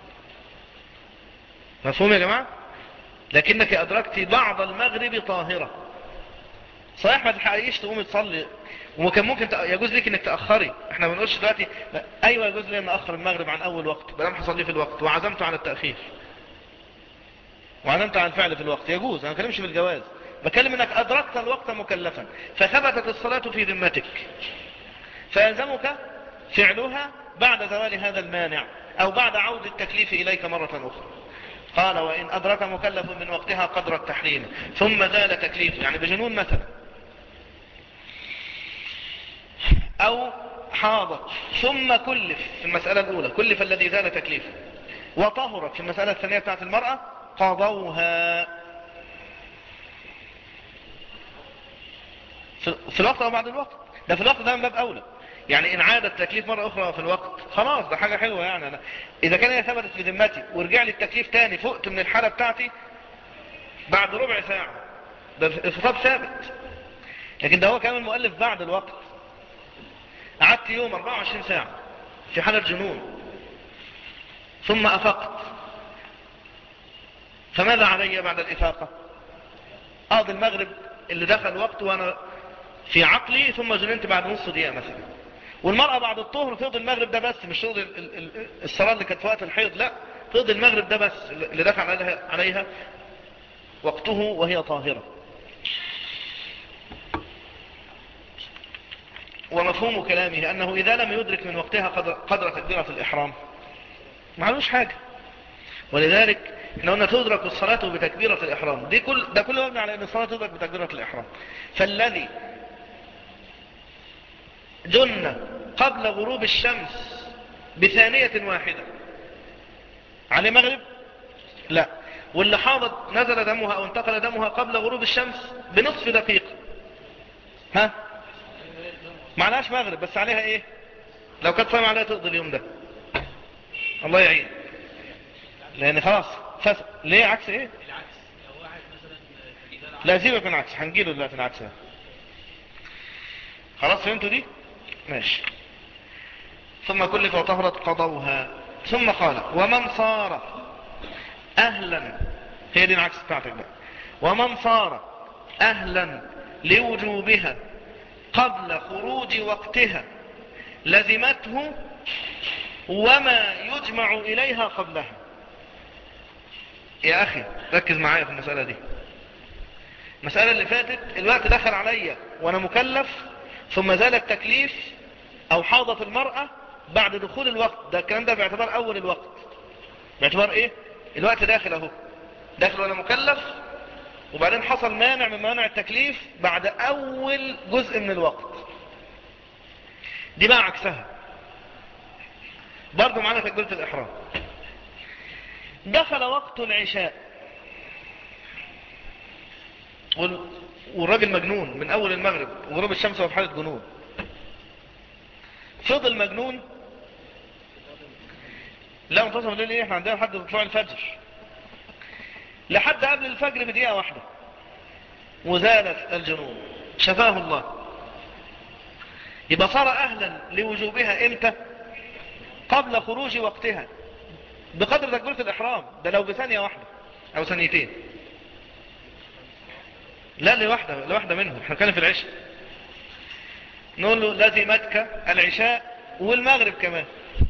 مفهوم يا جماعة لكنك ادركت بعض المغرب طاهرة صحيح ما تحقيقش تقوم تصلي وكان ممكن يجوز لك انك تأخري احنا ما بنقولش دلوقتي ايوه يجوز لي ان اخر المغرب عن اول وقت بلام حصلي في الوقت وعزمت على التأخير وعزمت على الفعل في الوقت يجوز انا ما بكلمش في الجواز بكلم انك ادركت الوقت مكلفا فثبتت الصلاة في ذمتك فيلزمك فعلها بعد زوال هذا المانع او بعد عود التكليف اليك مرة اخرى قال وإن أدرك مكلف من وقتها قدر التحريم ثم زال تكليفه يعني بجنون مثلا أو حاضت ثم كلف في المسألة الأولى كلف الذي زال تكليفه وطهرت في المسألة الثانية بتاعت المرأة قضوها في الوقت أو بعد الوقت ده في الوقت ده من باب أولى يعني إن عاد التكليف مرة أخرى في الوقت خلاص ده حاجة حلوة يعني أنا إذا كان هي ثبتت في ذمتي ورجع لي التكليف تاني فقت من الحالة بتاعتي بعد ربع ساعة ده الخطاب ثابت لكن ده هو كان المؤلف بعد الوقت قعدت يوم 24 ساعة في حالة جنون ثم أفقت فماذا علي بعد الإفاقة قاضي المغرب اللي دخل وقت وأنا في عقلي ثم جننت بعد نص دقيقة مثلا والمرأة بعد الطهر تقضي المغرب ده بس مش تقضي الصلاة اللي كانت في وقت الحيض لا تقضي المغرب ده بس اللي دخل عليها, عليها وقته وهي طاهرة ومفهوم كلامه أنه إذا لم يدرك من وقتها قدر, قدر تكبيرة الإحرام معلوش حاجة ولذلك احنا قلنا تدرك الصلاة بتكبيرة الإحرام دي كل ده كله مبني على أن الصلاة تدرك بتكبيرة الإحرام فالذي جن قبل غروب الشمس بثانية واحدة على مغرب لا واللي حاضت نزل دمها او انتقل دمها قبل غروب الشمس بنصف دقيقة ها معلهاش مغرب بس عليها ايه لو كانت صايمة عليها تقضي اليوم ده الله يعين لان خلاص فس... ليه عكس ايه لا سيبك من عكس هنجيله دلوقتي العكس ده خلاص فهمتوا دي ماشي ثم كلف وطهرت قضوها ثم قال ومن صار اهلا هي دي العكس بتاعتك بقى ومن صار اهلا لوجوبها قبل خروج وقتها لزمته وما يجمع إليها قبلها يا أخي ركز معايا في المسألة دي المسألة اللي فاتت الوقت دخل عليا وأنا مكلف ثم زال التكليف أو حاضت المرأة بعد دخول الوقت ده الكلام ده باعتبار أول الوقت باعتبار إيه الوقت داخل أهو داخل وأنا مكلف وبعدين حصل مانع من مانع التكليف بعد أول جزء من الوقت دي بقى عكسها برضو معنا تكبيرة الإحرام دخل وقت العشاء والراجل مجنون من أول المغرب وغروب الشمس وفي حالة جنون فضل مجنون لا منتصف الليل ايه احنا عندنا لحد طلوع الفجر لحد قبل الفجر بدقيقة واحدة وزالت الجنون شفاه الله يبقى صار أهلا لوجوبها إمتى قبل خروج وقتها بقدر تكبيرة الإحرام ده لو بثانية واحدة أو ثانيتين لا لواحدة لواحدة منهم احنا كان في العشاء نقول له لازمتك العشاء والمغرب كمان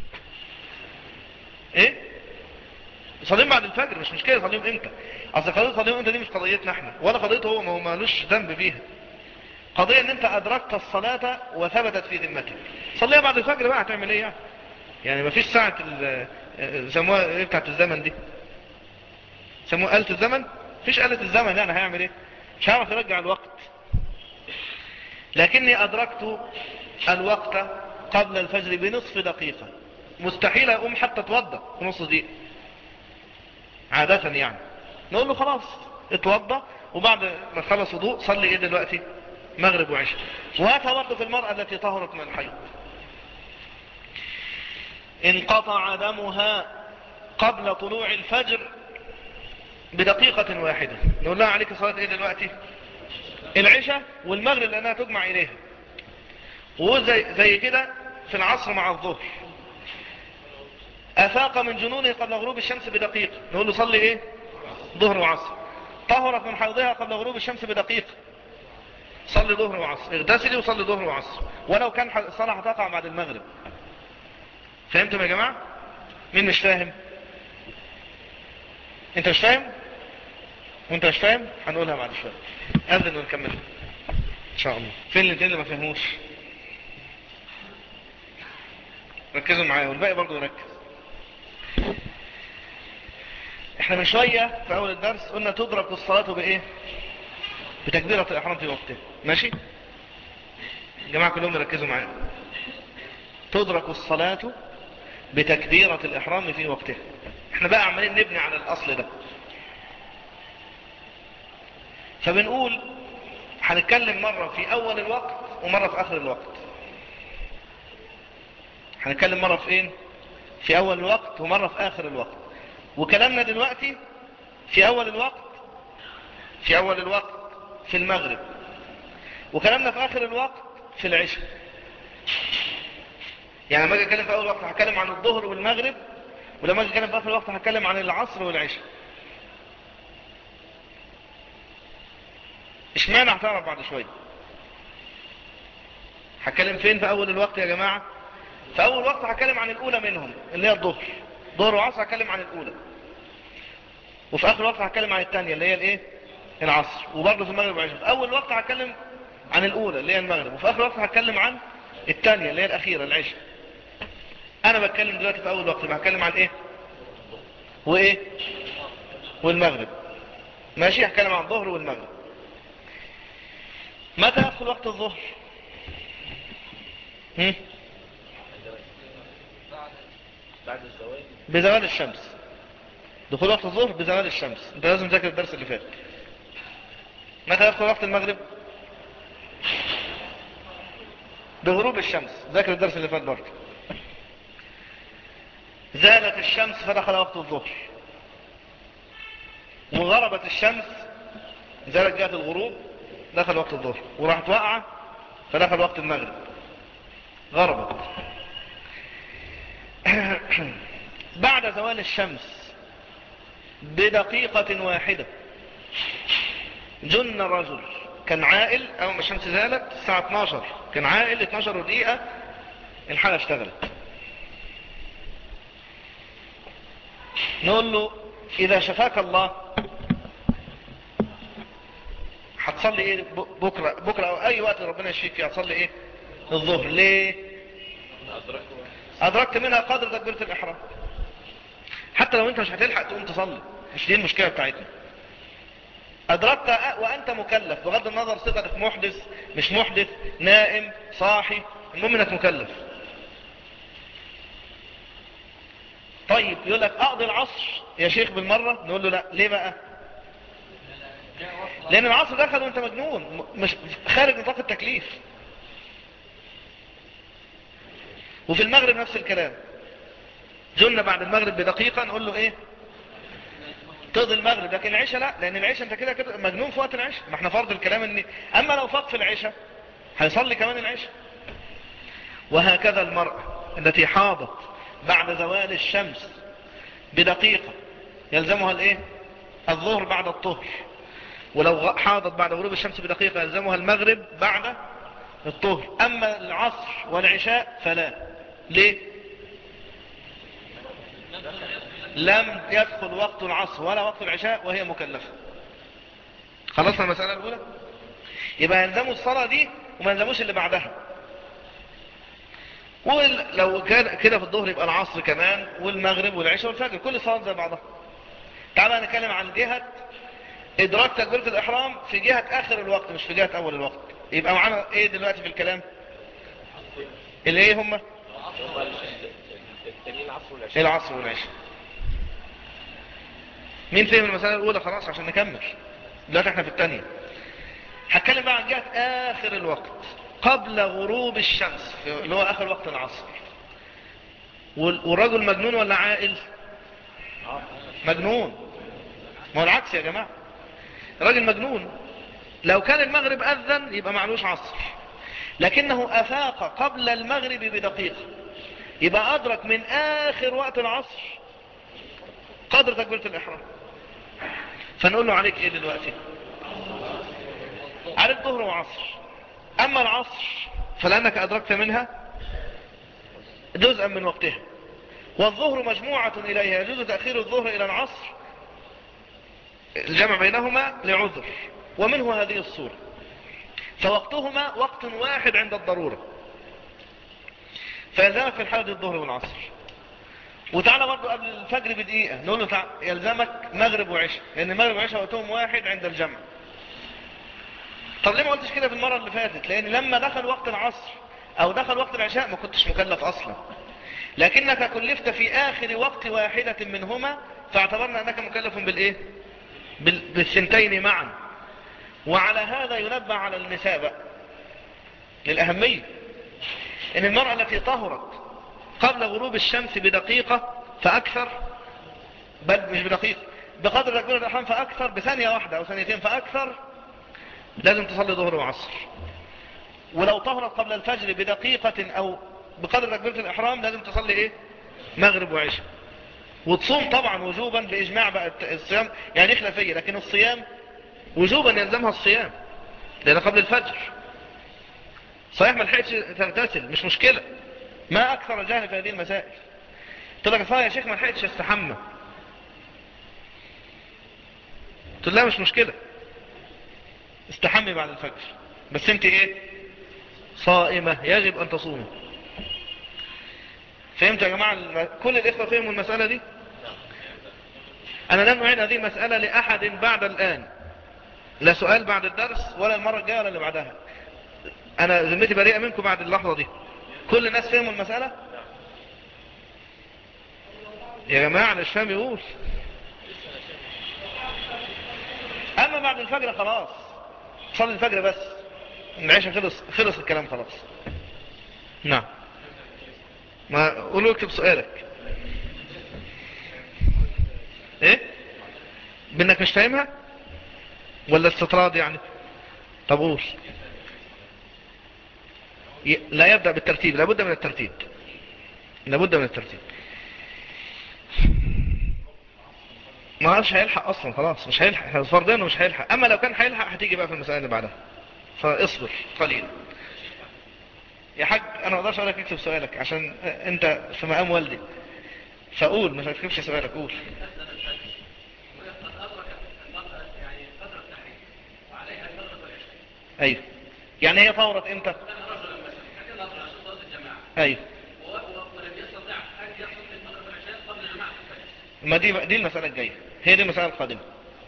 ايه صليهم بعد الفجر مش مشكلة صليهم امتى اصل قضية صليهم امتى دي مش قضيتنا احنا ولا قضيته هو ما هو مالوش ذنب فيها قضية ان انت ادركت الصلاة وثبتت في ذمتك صليها بعد الفجر بقى هتعمل ايه يعني يعني مفيش ساعة سموها ايه بتاعت الزمن دي سموها آلة الزمن مفيش آلة الزمن يعني هيعمل ايه مش هعرف ارجع الوقت لكني ادركت الوقت قبل الفجر بنصف دقيقة مستحيل اقوم حتى اتوضى في نص دقيقة عادة يعني نقول له خلاص اتوضى وبعد ما تخلص وضوء صلي ايه دلوقتي مغرب وعشاء وهذا برضه في المرأة التي طهرت من الحيض انقطع دمها قبل طلوع الفجر بدقيقة واحدة نقول لها عليك صلاة ايه دلوقتي العشاء والمغرب لانها تجمع اليها وزي زي كده في العصر مع الظهر افاق من جنونه قبل غروب الشمس بدقيقة نقول له صلي ايه ظهر وعصر طهرت من حيضها قبل غروب الشمس بدقيقة صلي ظهر وعصر اغتسلي وصلي ظهر وعصر ولو كان الصلاة هتقع بعد المغرب فهمتم يا جماعة مين مش فاهم انت مش فاهم وانت مش فاهم هنقولها بعد شوية اذن ونكمل ان شاء الله فين الاثنين اللي ما فهموش ركزوا معايا والباقي برضو يركز احنا من شوية في اول الدرس قلنا تدرك الصلاة بايه بتكبيرة الاحرام في وقتها ماشي الجماعة كلهم يركزوا معايا تدرك الصلاة بتكبيرة الإحرام في وقتها احنا بقى عمالين نبني على الأصل ده فبنقول هنتكلم مرة في أول الوقت ومرة في آخر الوقت هنتكلم مرة في ايه في أول الوقت ومرة في آخر الوقت وكلامنا دلوقتي في أول الوقت في أول الوقت في المغرب وكلامنا في آخر الوقت في العشاء يعني لما اجي اتكلم في اول وقت هتكلم عن الظهر والمغرب ولما اجي اتكلم في اخر الوقت هتكلم عن العصر والعشاء اشمعنى هتعرف بعد شويه هتكلم فين في اول الوقت يا جماعه في اول وقت هتكلم عن الاولى منهم اللي هي الظهر ظهر وعصر هتكلم عن الاولى وفي اخر الوقت هتكلم عن الثانيه اللي هي الايه العصر وبرضه في المغرب والعشاء في اول وقت هتكلم عن الاولى اللي هي المغرب وفي اخر وقت هتكلم عن الثانيه اللي هي الاخيره العشاء انا بتكلم دلوقتي في اول وقت بتكلم عن ايه وايه والمغرب ماشي هتكلم عن الظهر والمغرب متى يدخل وقت الظهر هم؟ بعد الزواج بزوال الشمس دخول وقت الظهر بزوال الشمس انت لازم تذاكر الدرس اللي فات متى يدخل وقت المغرب بغروب الشمس ذاكر الدرس اللي فات برضه زالت الشمس فدخل وقت الظهر وغربت الشمس زالت جهة الغروب دخل وقت الظهر وراحت واقعة فدخل وقت المغرب غربت بعد زوال الشمس بدقيقة واحدة جن رجل كان عائل اول ما الشمس زالت الساعة 12 كان عائل 12 دقيقة الحالة اشتغلت نقول له اذا شفاك الله هتصلي ايه بكرة بكرة او اي وقت ربنا يشفيك فيه هتصلي ايه الظهر ليه ادركت منها قدر تكبيرة الاحرام حتى لو انت مش هتلحق تقوم تصلي مش دي المشكلة بتاعتنا ادركت وانت مكلف بغض النظر صفتك محدث مش محدث نائم صاحي المهم انك مكلف طيب يقول لك اقضي العصر يا شيخ بالمرة نقول له لا ليه بقى لان العصر دخل وانت مجنون مش خارج نطاق التكليف وفي المغرب نفس الكلام جلنا بعد المغرب بدقيقة نقول له ايه تقضي المغرب لكن العشاء لا لان العشاء انت كده كده مجنون في وقت العشاء ما احنا فرض الكلام ان اما لو فاق في العشاء هيصلي كمان العشاء وهكذا المرأة التي حاضت بعد زوال الشمس بدقيقة يلزمها الايه الظهر بعد الطهر ولو حاضت بعد غروب الشمس بدقيقة يلزمها المغرب بعد الطهر اما العصر والعشاء فلا ليه لم يدخل وقت العصر ولا وقت العشاء وهي مكلفة خلصنا المسألة الأولى يبقى يلزموا الصلاة دي وما يلزموش اللي بعدها ولو كان كده في الظهر يبقى العصر كمان والمغرب والعشاء والفجر كل صلاة زي بعضها تعالى نتكلم عن جهة إدراك تكبيرة الإحرام في جهة آخر الوقت مش في جهة أول الوقت يبقى معانا إيه دلوقتي في الكلام اللي إيه هم العصر والعشاء مين فهم المسألة الأولى خلاص عشان نكمل دلوقتي احنا في الثانية هتكلم بقى عن جهة آخر الوقت قبل غروب الشمس اللي هو آخر وقت العصر والرجل مجنون ولا عائل مجنون ما هو العكس يا جماعة راجل مجنون لو كان المغرب أذن يبقى معلوش عصر لكنه أفاق قبل المغرب بدقيقة يبقى أدرك من آخر وقت العصر قدر تكبيرة الإحرام فنقول له عليك إيه دلوقتي عليك ظهر وعصر أما العصر فلأنك أدركت منها جزءا من وقتها والظهر مجموعة إليها يجوز تأخير الظهر إلى العصر الجمع بينهما لعذر ومنه هذه الصورة فوقتهما وقت واحد عند الضرورة فيلزمك في الحالة الظهر والعصر وتعالى برضو قبل الفجر بدقيقة نقول له تعالى يلزمك مغرب وعشاء لأن المغرب وعشاء وقتهم واحد عند الجمع طب ليه ما قلتش كده في المرة اللي فاتت لأن لما دخل وقت العصر أو دخل وقت العشاء ما كنتش مكلف أصلا لكنك كلفت في آخر وقت واحدة منهما فاعتبرنا أنك مكلف بالإيه بالسنتين معا وعلى هذا ينبع على النساء بقى للأهمية ان المرأة التي طهرت قبل غروب الشمس بدقيقة فأكثر بل مش بدقيقة بقدر تكبير الأحرام فأكثر بثانية واحدة أو ثانيتين فأكثر لازم تصلي ظهر وعصر ولو طهرت قبل الفجر بدقيقة أو بقدر تكبيرة الإحرام لازم تصلي إيه مغرب وعشاء وتصوم طبعا وجوبا بإجماع بقى الصيام يعني خلافية لكن الصيام وجوبا يلزمها الصيام لأن قبل الفجر صحيح ما لحقتش تغتسل مش مشكلة ما أكثر الجهل في هذه المسائل قلت لك يا شيخ ما لحقتش استحمى قلت لا مش مشكلة استحمي بعد الفجر بس انت ايه صائمة يجب ان تصومي فهمت يا جماعة كل الاخوة فهموا المسألة دي انا لن اعيد هذه المسألة لاحد بعد الان لا سؤال بعد الدرس ولا المرة الجاية ولا اللي بعدها انا ذمتي بريئة منكم بعد اللحظة دي كل الناس فهموا المسألة يا جماعة مش فاهم يقول اما بعد الفجر خلاص صلي الفجر بس العشاء خلص خلص الكلام خلاص نعم ما قولوا اكتب سؤالك ايه بانك مش فاهمها ولا استطراد يعني طب قول لا يبدأ بالترتيب لابد من الترتيب لابد من الترتيب ما عادش هيلحق اصلا خلاص مش هيلحق فرضيا مش هيلحق اما لو كان هيلحق هتيجي بقى في المسألة اللي بعدها فاصبر قليلا يا حاج انا ما اقدرش اقول لك اكتب سؤالك عشان انت في مقام والدي فقول ما تكتبش سؤالك قول ايوه يعني هي فورت امتى ايوه ما دي دي المسألة الجاية هي دي المسألة القادمة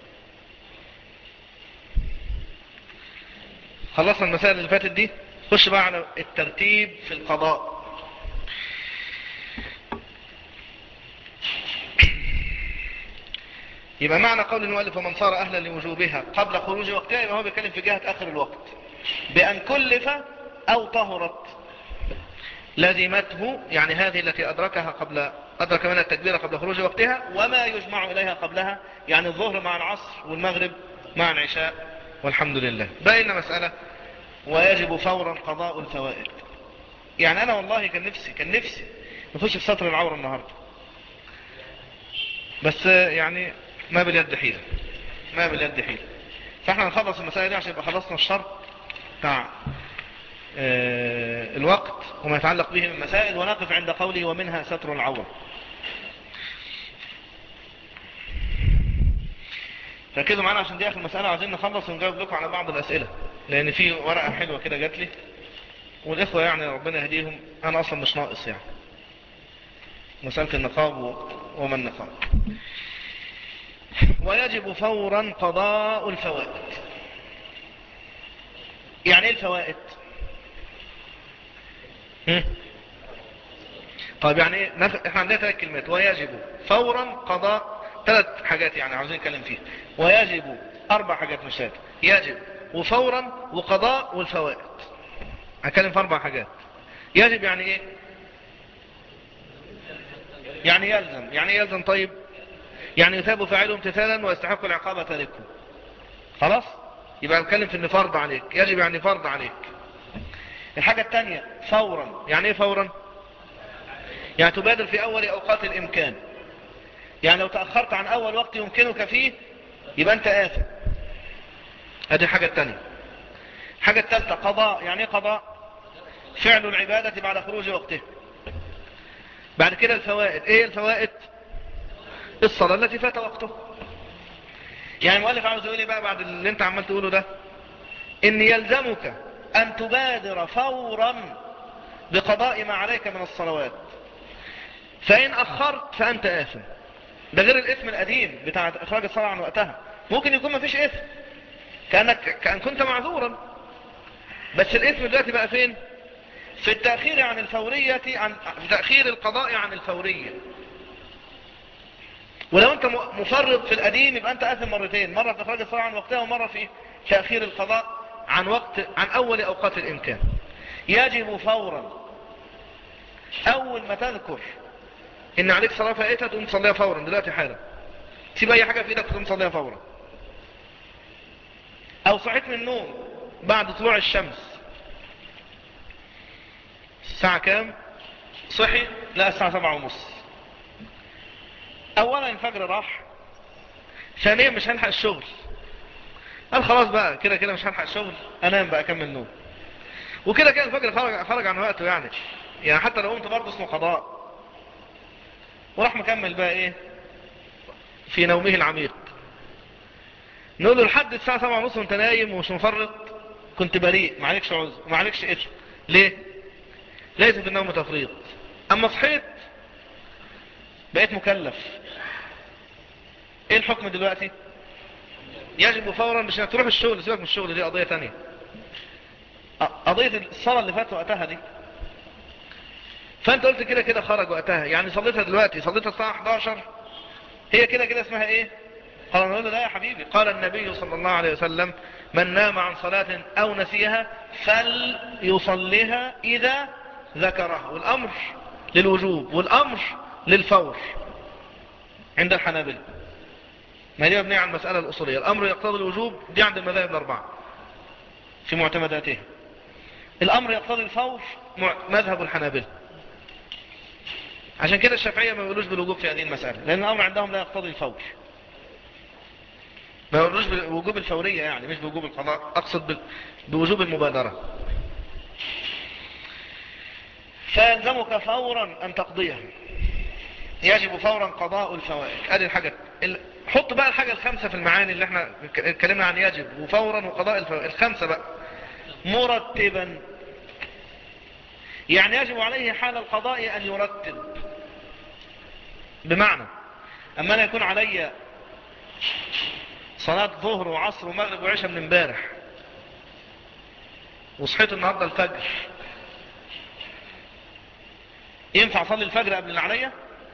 خلصنا المسائل اللي فاتت دي خش بقى على الترتيب في القضاء يبقى معنى قول المؤلف ومن صار أهلا لوجوبها قبل خروج وقتها يبقى هو بيتكلم في جهة آخر الوقت بأن كلف أو طهرت لزمته يعني هذه التي أدركها قبل أدرك منها التكبير قبل خروج وقتها وما يجمع إليها قبلها يعني الظهر مع العصر والمغرب مع العشاء والحمد لله بقينا مسألة ويجب فورا قضاء الفوائد يعني أنا والله كان نفسي كان نفسي نخش في سطر العورة النهاردة بس يعني ما باليد حيلة ما باليد حيلة فاحنا نخلص المسائل دي عشان يبقى خلصنا الشرط بتاع آه، الوقت وما يتعلق به من مسائل ونقف عند قوله ومنها ستر العورة ركزوا معانا عشان دي اخر مسألة عايزين نخلص ونجاوب لكم على بعض الاسئلة لان في ورقة حلوة كده جات لي والاخوة يعني ربنا يهديهم انا اصلا مش ناقص يعني مسألة النقاب وما النقاب ويجب فورا قضاء الفوائد يعني ايه الفوائد طيب يعني ايه نف... احنا عندنا ثلاث كلمات ويجب فورا قضاء ثلاث حاجات يعني عاوزين نتكلم فيها ويجب اربع حاجات مش ثلاث يجب وفورا وقضاء والفوائد هتكلم في اربع حاجات يجب يعني ايه يعني يلزم يعني ايه يلزم طيب يعني يثاب فاعله امتثالا ويستحق العقاب تاركه خلاص يبقى نتكلم في ان فرض عليك يجب يعني فرض عليك الحاجة الثانية فورا يعني ايه فورا يعني تبادر في اول اوقات الامكان يعني لو تأخرت عن اول وقت يمكنك فيه يبقى انت آثم هذه الحاجة الثانية الحاجة الثالثة قضاء يعني ايه قضاء فعل العبادة بعد خروج وقته بعد كده الفوائد ايه الفوائد الصلاة التي فات وقته يعني المؤلف عاوز يقول ايه بقى بعد اللي انت عمال تقوله ده ان يلزمك ان تبادر فورا بقضاء ما عليك من الصلوات فان اخرت فانت اثم ده غير الاثم القديم بتاع اخراج الصلاة عن وقتها ممكن يكون ما فيش اثم كأنك كأن كنت معذورا بس الاثم دلوقتي بقى فين في التأخير عن الفورية عن في تأخير القضاء عن الفورية ولو انت مفرط في القديم يبقى انت اثم مرتين مرة في اخراج الصلاة عن وقتها ومرة في تأخير القضاء عن وقت عن اول اوقات الامكان يجب فورا اول ما تذكر ان عليك صلاة فائتة تقوم تصليها فورا دلوقتي حالا سيب اي حاجة في ايدك تقوم تصليها فورا او صحيت من النوم بعد طلوع الشمس الساعة كام صحي لا الساعة سبعة ونص اولا الفجر راح ثانيا مش هنلحق الشغل قال خلاص بقى كده كده مش هنلحق الشغل انام بقى اكمل نوم وكده كده الفجر خرج, خرج عن وقته يعني يعني حتى لو قمت برضه اسمه قضاء وراح مكمل بقى ايه في نومه العميق نقول له لحد الساعة سبعة ونص وانت نايم ومش مفرط كنت بريء ما عليكش عذر ما عليكش اثم ليه ليس في النوم تفريط اما صحيت بقيت مكلف ايه الحكم دلوقتي يجب فورا مش انك تروح الشغل سيبك من الشغل دي قضية تانية قضية الصلاة اللي فات وقتها دي فانت قلت كده كده خرج وقتها يعني صليتها دلوقتي صليتها الساعة 11 هي كده كده اسمها ايه قال نقول له لا يا حبيبي قال النبي صلى الله عليه وسلم من نام عن صلاة أو نسيها فليصليها إذا ذكرها والأمر للوجوب والأمر للفور عند الحنابلة ما هي مبنية على المسألة الأصولية الأمر يقتضي الوجوب دي عند المذاهب الأربعة في معتمداتها الأمر يقتضي الفور مذهب الحنابلة عشان كده الشافعية ما يقولوش بالوجوب في هذه المسألة لأن الأمر عندهم لا يقتضي الفور ما يقولوش بوجوب الفورية يعني مش بوجوب القضاء أقصد بوجوب المبادرة فيلزمك فورا أن تقضيها يجب فورا قضاء الفوائد ادي الحاجة حط بقى الحاجة الخمسة في المعاني اللي احنا اتكلمنا عن يجب وفورا وقضاء الفوائد الخمسة بقى مرتبا يعني يجب عليه حال القضاء أن يرتب بمعنى أما أنا يكون علي صلاة ظهر وعصر ومغرب وعشاء من امبارح وصحيت النهاردة الفجر ينفع اصلي الفجر قبل اللي عليا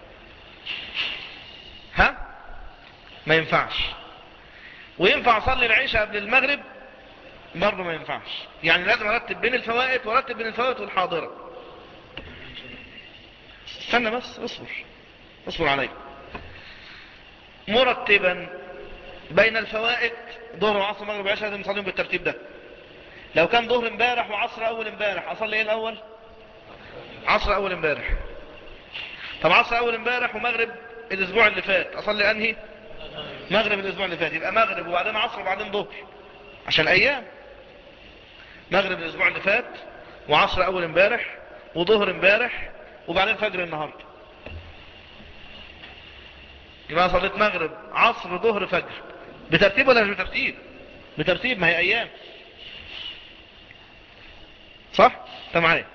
ها ما ينفعش وينفع اصلي العشاء قبل المغرب برضه ما ينفعش يعني لازم ارتب بين الفوائد وارتب بين الفوائد والحاضرة استنى بس اصبر اصبر علي مرتبا بين الفوائد ظهر وعصر مغرب وعشاء لازم نصليهم بالترتيب ده لو كان ظهر امبارح وعصر اول امبارح اصلي ايه الاول عصر اول امبارح طب عصر اول امبارح ومغرب الاسبوع اللي فات اصلي انهي مغرب الاسبوع اللي فات يبقى مغرب وبعدين عصر وبعدين ظهر عشان ايام مغرب الاسبوع اللي فات وعصر اول امبارح وظهر امبارح وبعدين فجر النهارده يبقى صليت مغرب عصر ظهر فجر بترتيب ولا مش بترتيب بترتيب ما هي ايام صح انت معايا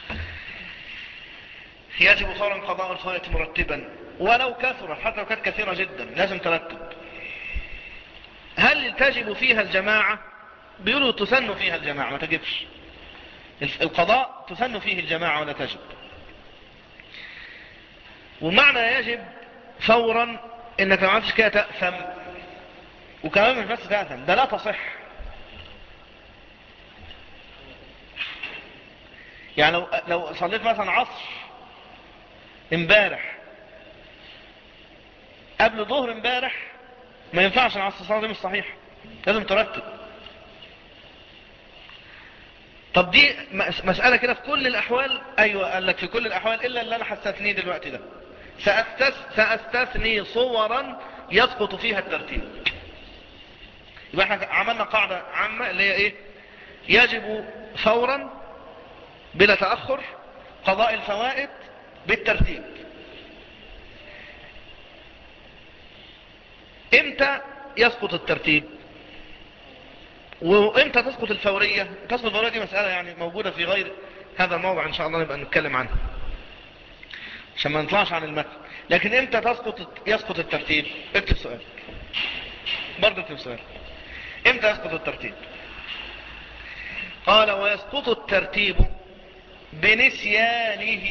يجب فورا قضاء الفوائد مرتبا ولو كثرت حتى لو كانت كثيرة جدا لازم ترتب هل تجب فيها الجماعة بيقولوا تسن فيها الجماعة ما تجبش القضاء تسن فيه الجماعة ولا تجب ومعنى يجب فورا انك ما عملتش كده تأثم وكمان مش بس تأثم ده لا تصح يعني لو, لو صليت مثلا عصر امبارح قبل ظهر امبارح ما ينفعش العصر الصلاة دي مش صحيح لازم ترتب طب دي مسألة كده في كل الأحوال أيوة قال لك في كل الأحوال إلا اللي أنا حستثنيه دلوقتي ده سأستثني صورا يسقط فيها الترتيب يبقى احنا عملنا قاعدة عامة اللي هي ايه يجب فورا بلا تأخر قضاء الفوائد بالترتيب امتى يسقط الترتيب وامتى تسقط الفورية تسقط الفورية دي مسألة يعني موجودة في غير هذا الموضع ان شاء الله نبقى نتكلم عنها عشان ما نطلعش عن المتن لكن امتى تسقط يسقط الترتيب اكتب سؤال برضه اكتب سؤال امتى يسقط الترتيب قال ويسقط الترتيب بنسيانه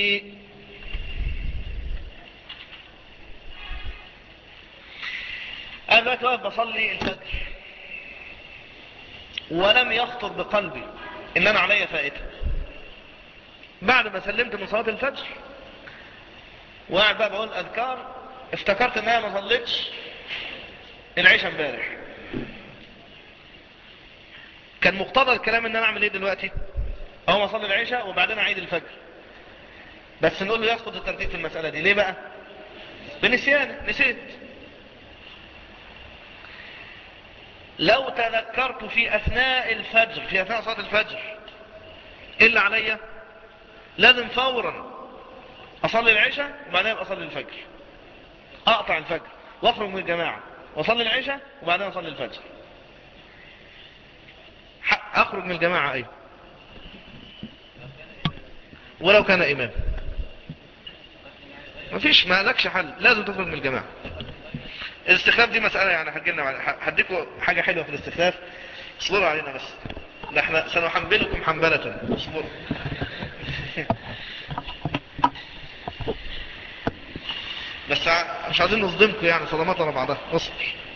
انا دلوقتي واقف بصلي الفجر ولم يخطر بقلبي ان انا عليا فائته بعد ما سلمت من صلاه الفجر وقاعد بقى بقول اذكار افتكرت ان انا ما صليتش العشاء امبارح كان مقتضى الكلام ان انا اعمل ايه دلوقتي اهو اصلي العشاء وبعدين اعيد الفجر بس نقول له يسقط الترتيب في المسألة دي ليه بقى بنسيان نسيت لو تذكرت في اثناء الفجر في اثناء صلاة الفجر ايه اللي عليا لازم فورا اصلي العشاء وبعدين اصلي الفجر اقطع الفجر واخرج من الجماعة واصلي العشاء وبعدين اصلي الفجر اخرج من الجماعة ايه ولو كان امام مفيش ما لكش حل لازم تخرج من الجماعة الاستخلاف دي مسألة يعني هتجيلنا هديكم حاجة حلوة في الاستخلاف اصبروا علينا بس ده احنا سنحملكم حنبلة اصبروا بس مش عايزين نصدمكم يعني صدمات ورا بعضها اصبر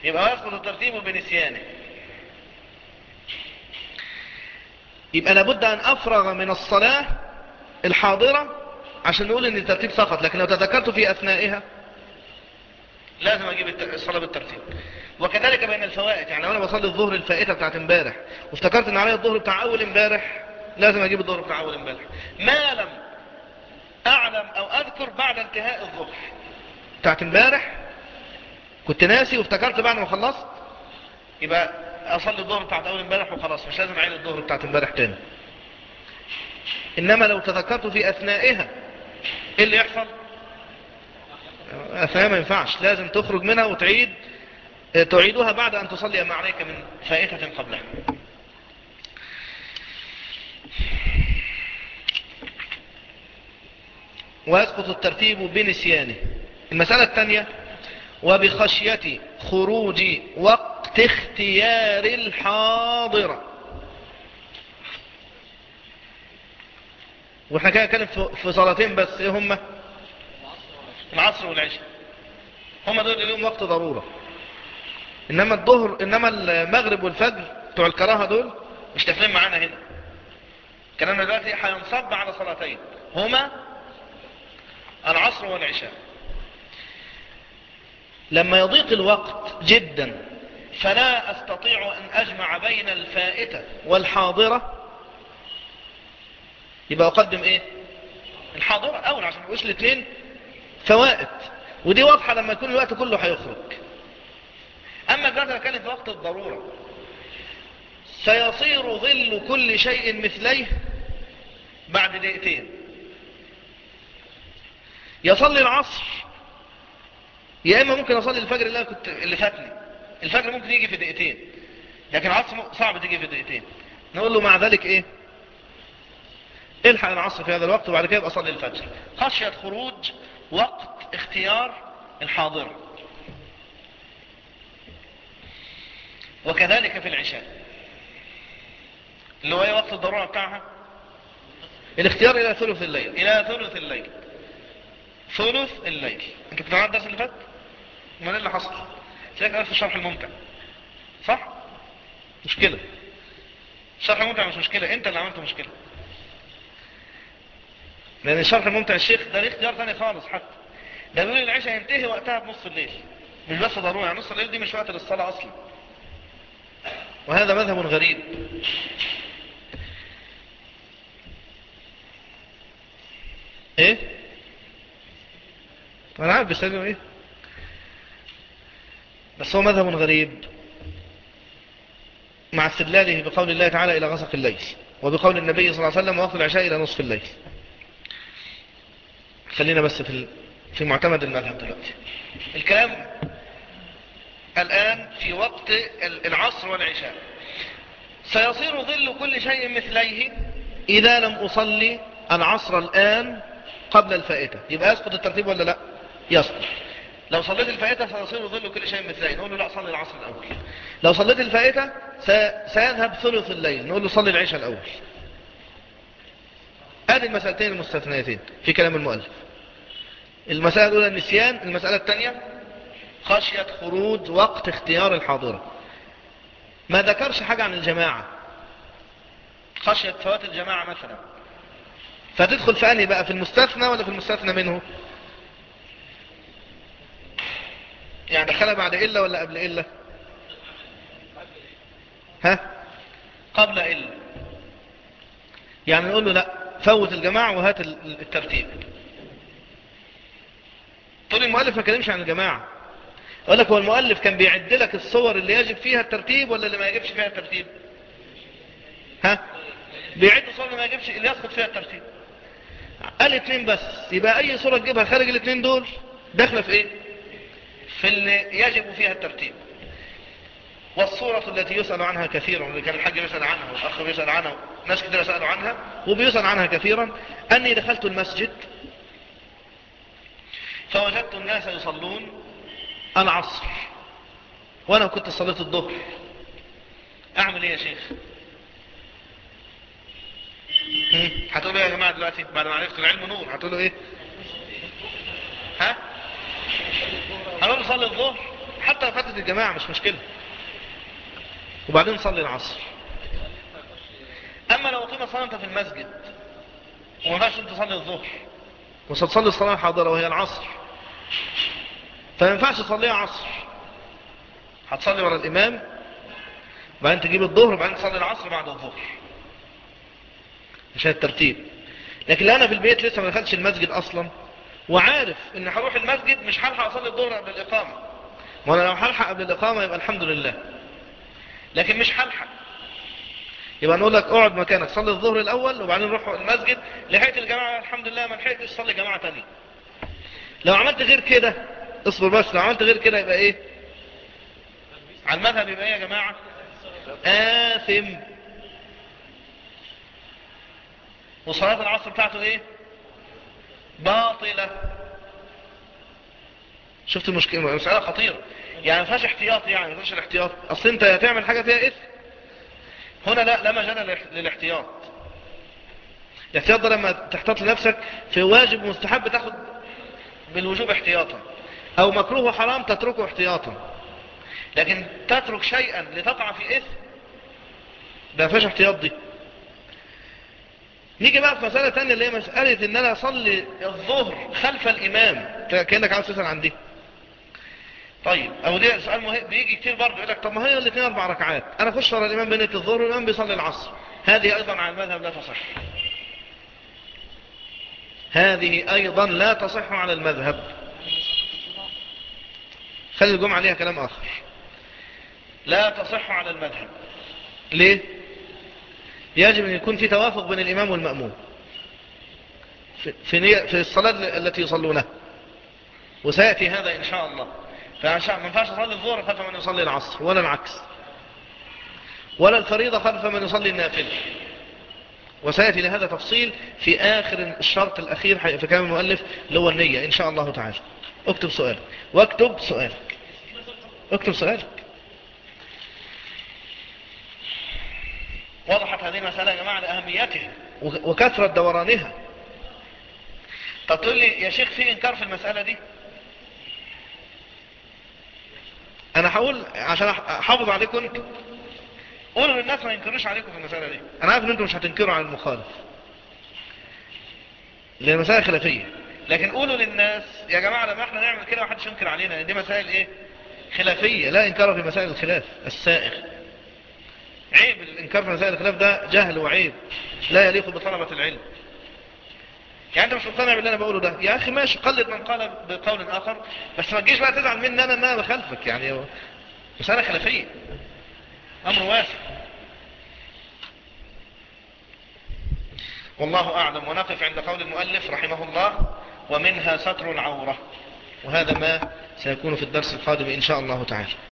يبقى يسقط الترتيب بنسيانه يبقى لابد أن أفرغ من الصلاة الحاضرة عشان نقول ان الترتيب سقط لكن لو تذكرت في أثنائها لازم أجيب الصلاة بالترتيب وكذلك بين الفوائد يعني لو أنا بصلي الظهر الفائتة بتاعت امبارح وافتكرت ان عليها الظهر بتاع أول امبارح لازم أجيب الظهر بتاع أول امبارح ما لم أعلم أو أذكر بعد انتهاء الظهر بتاعت امبارح كنت ناسي وافتكرت بعد ما خلصت يبقى أصلي الظهر بتاعت أول امبارح وخلاص مش لازم أعيد الظهر بتاعت امبارح تاني إنما لو تذكرت في أثنائها إيه اللي يحصل أثناء ما ينفعش لازم تخرج منها وتعيد تعيدها بعد أن تصلي ما عليك من فائتة قبلها ويسقط الترتيب بنسيانه المسألة الثانية وبخشية خروج وقت اختيار الحاضرة واحنا كده كان في صلاتين بس ايه هما العصر والعشاء هما دول اليوم وقت ضرورة انما الظهر انما المغرب والفجر بتوع الكراهة دول مش داخلين معانا هنا كلامنا دلوقتي هينصب على صلاتين هما العصر والعشاء لما يضيق الوقت جدا فلا استطيع ان اجمع بين الفائتة والحاضرة يبقى اقدم ايه الحاضرة اول عشان يبقوش الاثنين فوائت ودي واضحة لما يكون الوقت كله هيخرج اما دلوقتي بتكلم في وقت الضرورة سيصير ظل كل شيء مثليه بعد دقيقتين يصلي العصر يا اما ممكن اصلي الفجر اللي, كنت اللي فاتني الفجر ممكن يجي في دقيقتين لكن العصر صعب تيجي في دقيقتين نقول له مع ذلك ايه الحق العصر في هذا الوقت وبعد كده يبقى صلي الفجر خشية خروج وقت اختيار الحاضرة وكذلك في العشاء اللي هو ايه وقت الضرورة بتاعها الاختيار الى ثلث الليل الى ثلث الليل ثلث الليل انت بتعرف الدرس اللي فات ما اللي حصل سيبك قال في الشرح الممتع صح مشكلة الشرح الممتع مش مشكلة انت اللي عملت مشكلة لان الشرح الممتع الشيخ ده ليه اختيار ثاني خالص حتى ده بيقول العشاء ينتهي وقتها بنص الليل مش بس ضروري يعني نص الليل دي مش وقت للصلاة اصلا وهذا مذهب غريب ايه طب انا عارف بيستخدموا ايه بس هو مذهب غريب مع استدلاله بقول الله تعالى الى غسق الليل وبقول النبي صلى الله عليه وسلم وقت العشاء الى نصف الليل خلينا بس في في معتمد المذهب دلوقتي الكلام الآن في وقت العصر والعشاء سيصير ظل كل شيء مثليه إذا لم أصلي العصر الآن قبل الفائتة يبقى يسقط الترتيب ولا لا يسقط لو صليت الفائتة سيصير ظل كل شيء مثليه نقول له لا صلي العصر الأول لو صليت الفائتة سيذهب ثلث الليل نقول له صلي العشاء الأول هذه المسألتين المستثنيتين في كلام المؤلف المسألة الأولى النسيان المسألة الثانية خشية خروج وقت اختيار الحاضرة ما ذكرش حاجة عن الجماعة خشية فوات الجماعة مثلا فتدخل في أنهي بقى في المستثنى ولا في المستثنى منه يعني دخلها بعد إلا ولا قبل إلا ها قبل إلا يعني نقول له لا فوت الجماعة وهات الترتيب طول المؤلف ما كلمش عن الجماعة اقول لك هو المؤلف كان بيعد لك الصور اللي يجب فيها الترتيب ولا اللي ما يجبش فيها الترتيب ها بيعد الصور اللي ما يجبش اللي يسقط فيها الترتيب قال اتنين بس يبقى اي صورة تجيبها خارج الاتنين دول داخله في ايه في اللي يجب فيها الترتيب والصورة التي يسأل عنها كثيرا اللي كان الحاج يسأل عنها والأخ يسأل عنها ناس كثير يسألوا عنها وبيسأل عنها كثيرا أني دخلت المسجد فوجدت الناس يصلون العصر وانا كنت صليت الظهر اعمل ايه يا شيخ هتقولوا ايه يا جماعة دلوقتي بعد ما عرفت العلم نور هتقولوا ايه ها هنقول صلي الظهر حتى حتى فاتت الجماعة مش مشكلة وبعدين نصلي العصر اما لو قيمة صلاة انت في المسجد وما ينفعش انت تصلي الظهر وستصلي الصلاة الحاضرة وهي العصر فما ينفعش تصليها عصر هتصلي ورا الامام وبعدين تجيب الظهر وبعدين تصلي العصر بعد الظهر عشان الترتيب لكن لو انا في البيت لسه ما دخلتش المسجد اصلا وعارف ان هروح المسجد مش هلحق اصلي الظهر قبل الاقامه ما انا لو هلحق قبل الاقامه يبقى الحمد لله لكن مش هلحق يبقى نقول لك اقعد مكانك صلي الظهر الاول وبعدين نروح المسجد لحقت الجماعه الحمد لله ما لحقتش صلي جماعه ثانيه لو عملت غير كده اصبر بس لو عملت غير كده يبقى ايه على المذهب يبقى ايه يا جماعه آثم وصلاة العصر بتاعته ايه باطلة شفت المشكلة مسألة خطيرة يعني ما فيهاش احتياط يعني ما فيهاش الاحتياط اصل انت هتعمل حاجة فيها اثم هنا لا لا مجال للاحتياط الاحتياط ده لما تحتاط لنفسك في واجب مستحب تاخد بالوجوب احتياطا او مكروه وحرام تتركه احتياطا لكن تترك شيئا لتقع في اثم ده فيهاش احتياط دي نيجي بقى في مسألة تانية اللي هي مسألة ان انا اصلي الظهر خلف الامام كأنك عاوز تسأل عن دي طيب او دي سؤال مهم بيجي كتير برضه يقول لك طب ما هي الاثنين اربع ركعات انا اخش ورا الامام بنية الظهر والامام بيصلي العصر هذه ايضا على المذهب لا تصح هذه ايضا لا تصح على المذهب خلي الجمعة ليها كلام اخر لا تصح على المذهب ليه يجب أن يكون في توافق بين الإمام والمأموم في, في الصلاة التي يصلونها وسيأتي هذا إن شاء الله فعشان ما ينفعش أصلي الظهر خلف من يصلي العصر ولا العكس ولا الفريضة خلف من يصلي النافلة وسيأتي لهذا تفصيل في آخر الشرط الأخير في كلام المؤلف اللي هو النية إن شاء الله تعالى اكتب سؤالك واكتب سؤالك اكتب سؤالك وضحت هذه المسألة يا جماعة لأهميتها وكثرة دورانها طب تقول لي يا شيخ في إنكار في المسألة دي أنا هقول عشان أحافظ عليكم انت قولوا للناس ما ينكروش عليكم في المسألة دي أنا عارف إن أنتم مش هتنكروا على المخالف لأن المسألة خلافية لكن قولوا للناس يا جماعة لما احنا نعمل كده محدش ينكر علينا دي مسائل ايه خلافية لا إنكار في مسائل الخلاف السائغ عيب الإنكار في مسائل الخلاف ده جهل وعيب لا يليق بطلبة العلم يعني انت مش مقتنع باللي انا بقوله ده يا اخي ماشي قلد من قال بقول اخر بس ما تجيش بقى تزعل مني انا ان انا بخالفك يعني مسألة خلافية امر واسع والله اعلم ونقف عند قول المؤلف رحمه الله ومنها ستر العورة وهذا ما سيكون في الدرس القادم ان شاء الله تعالى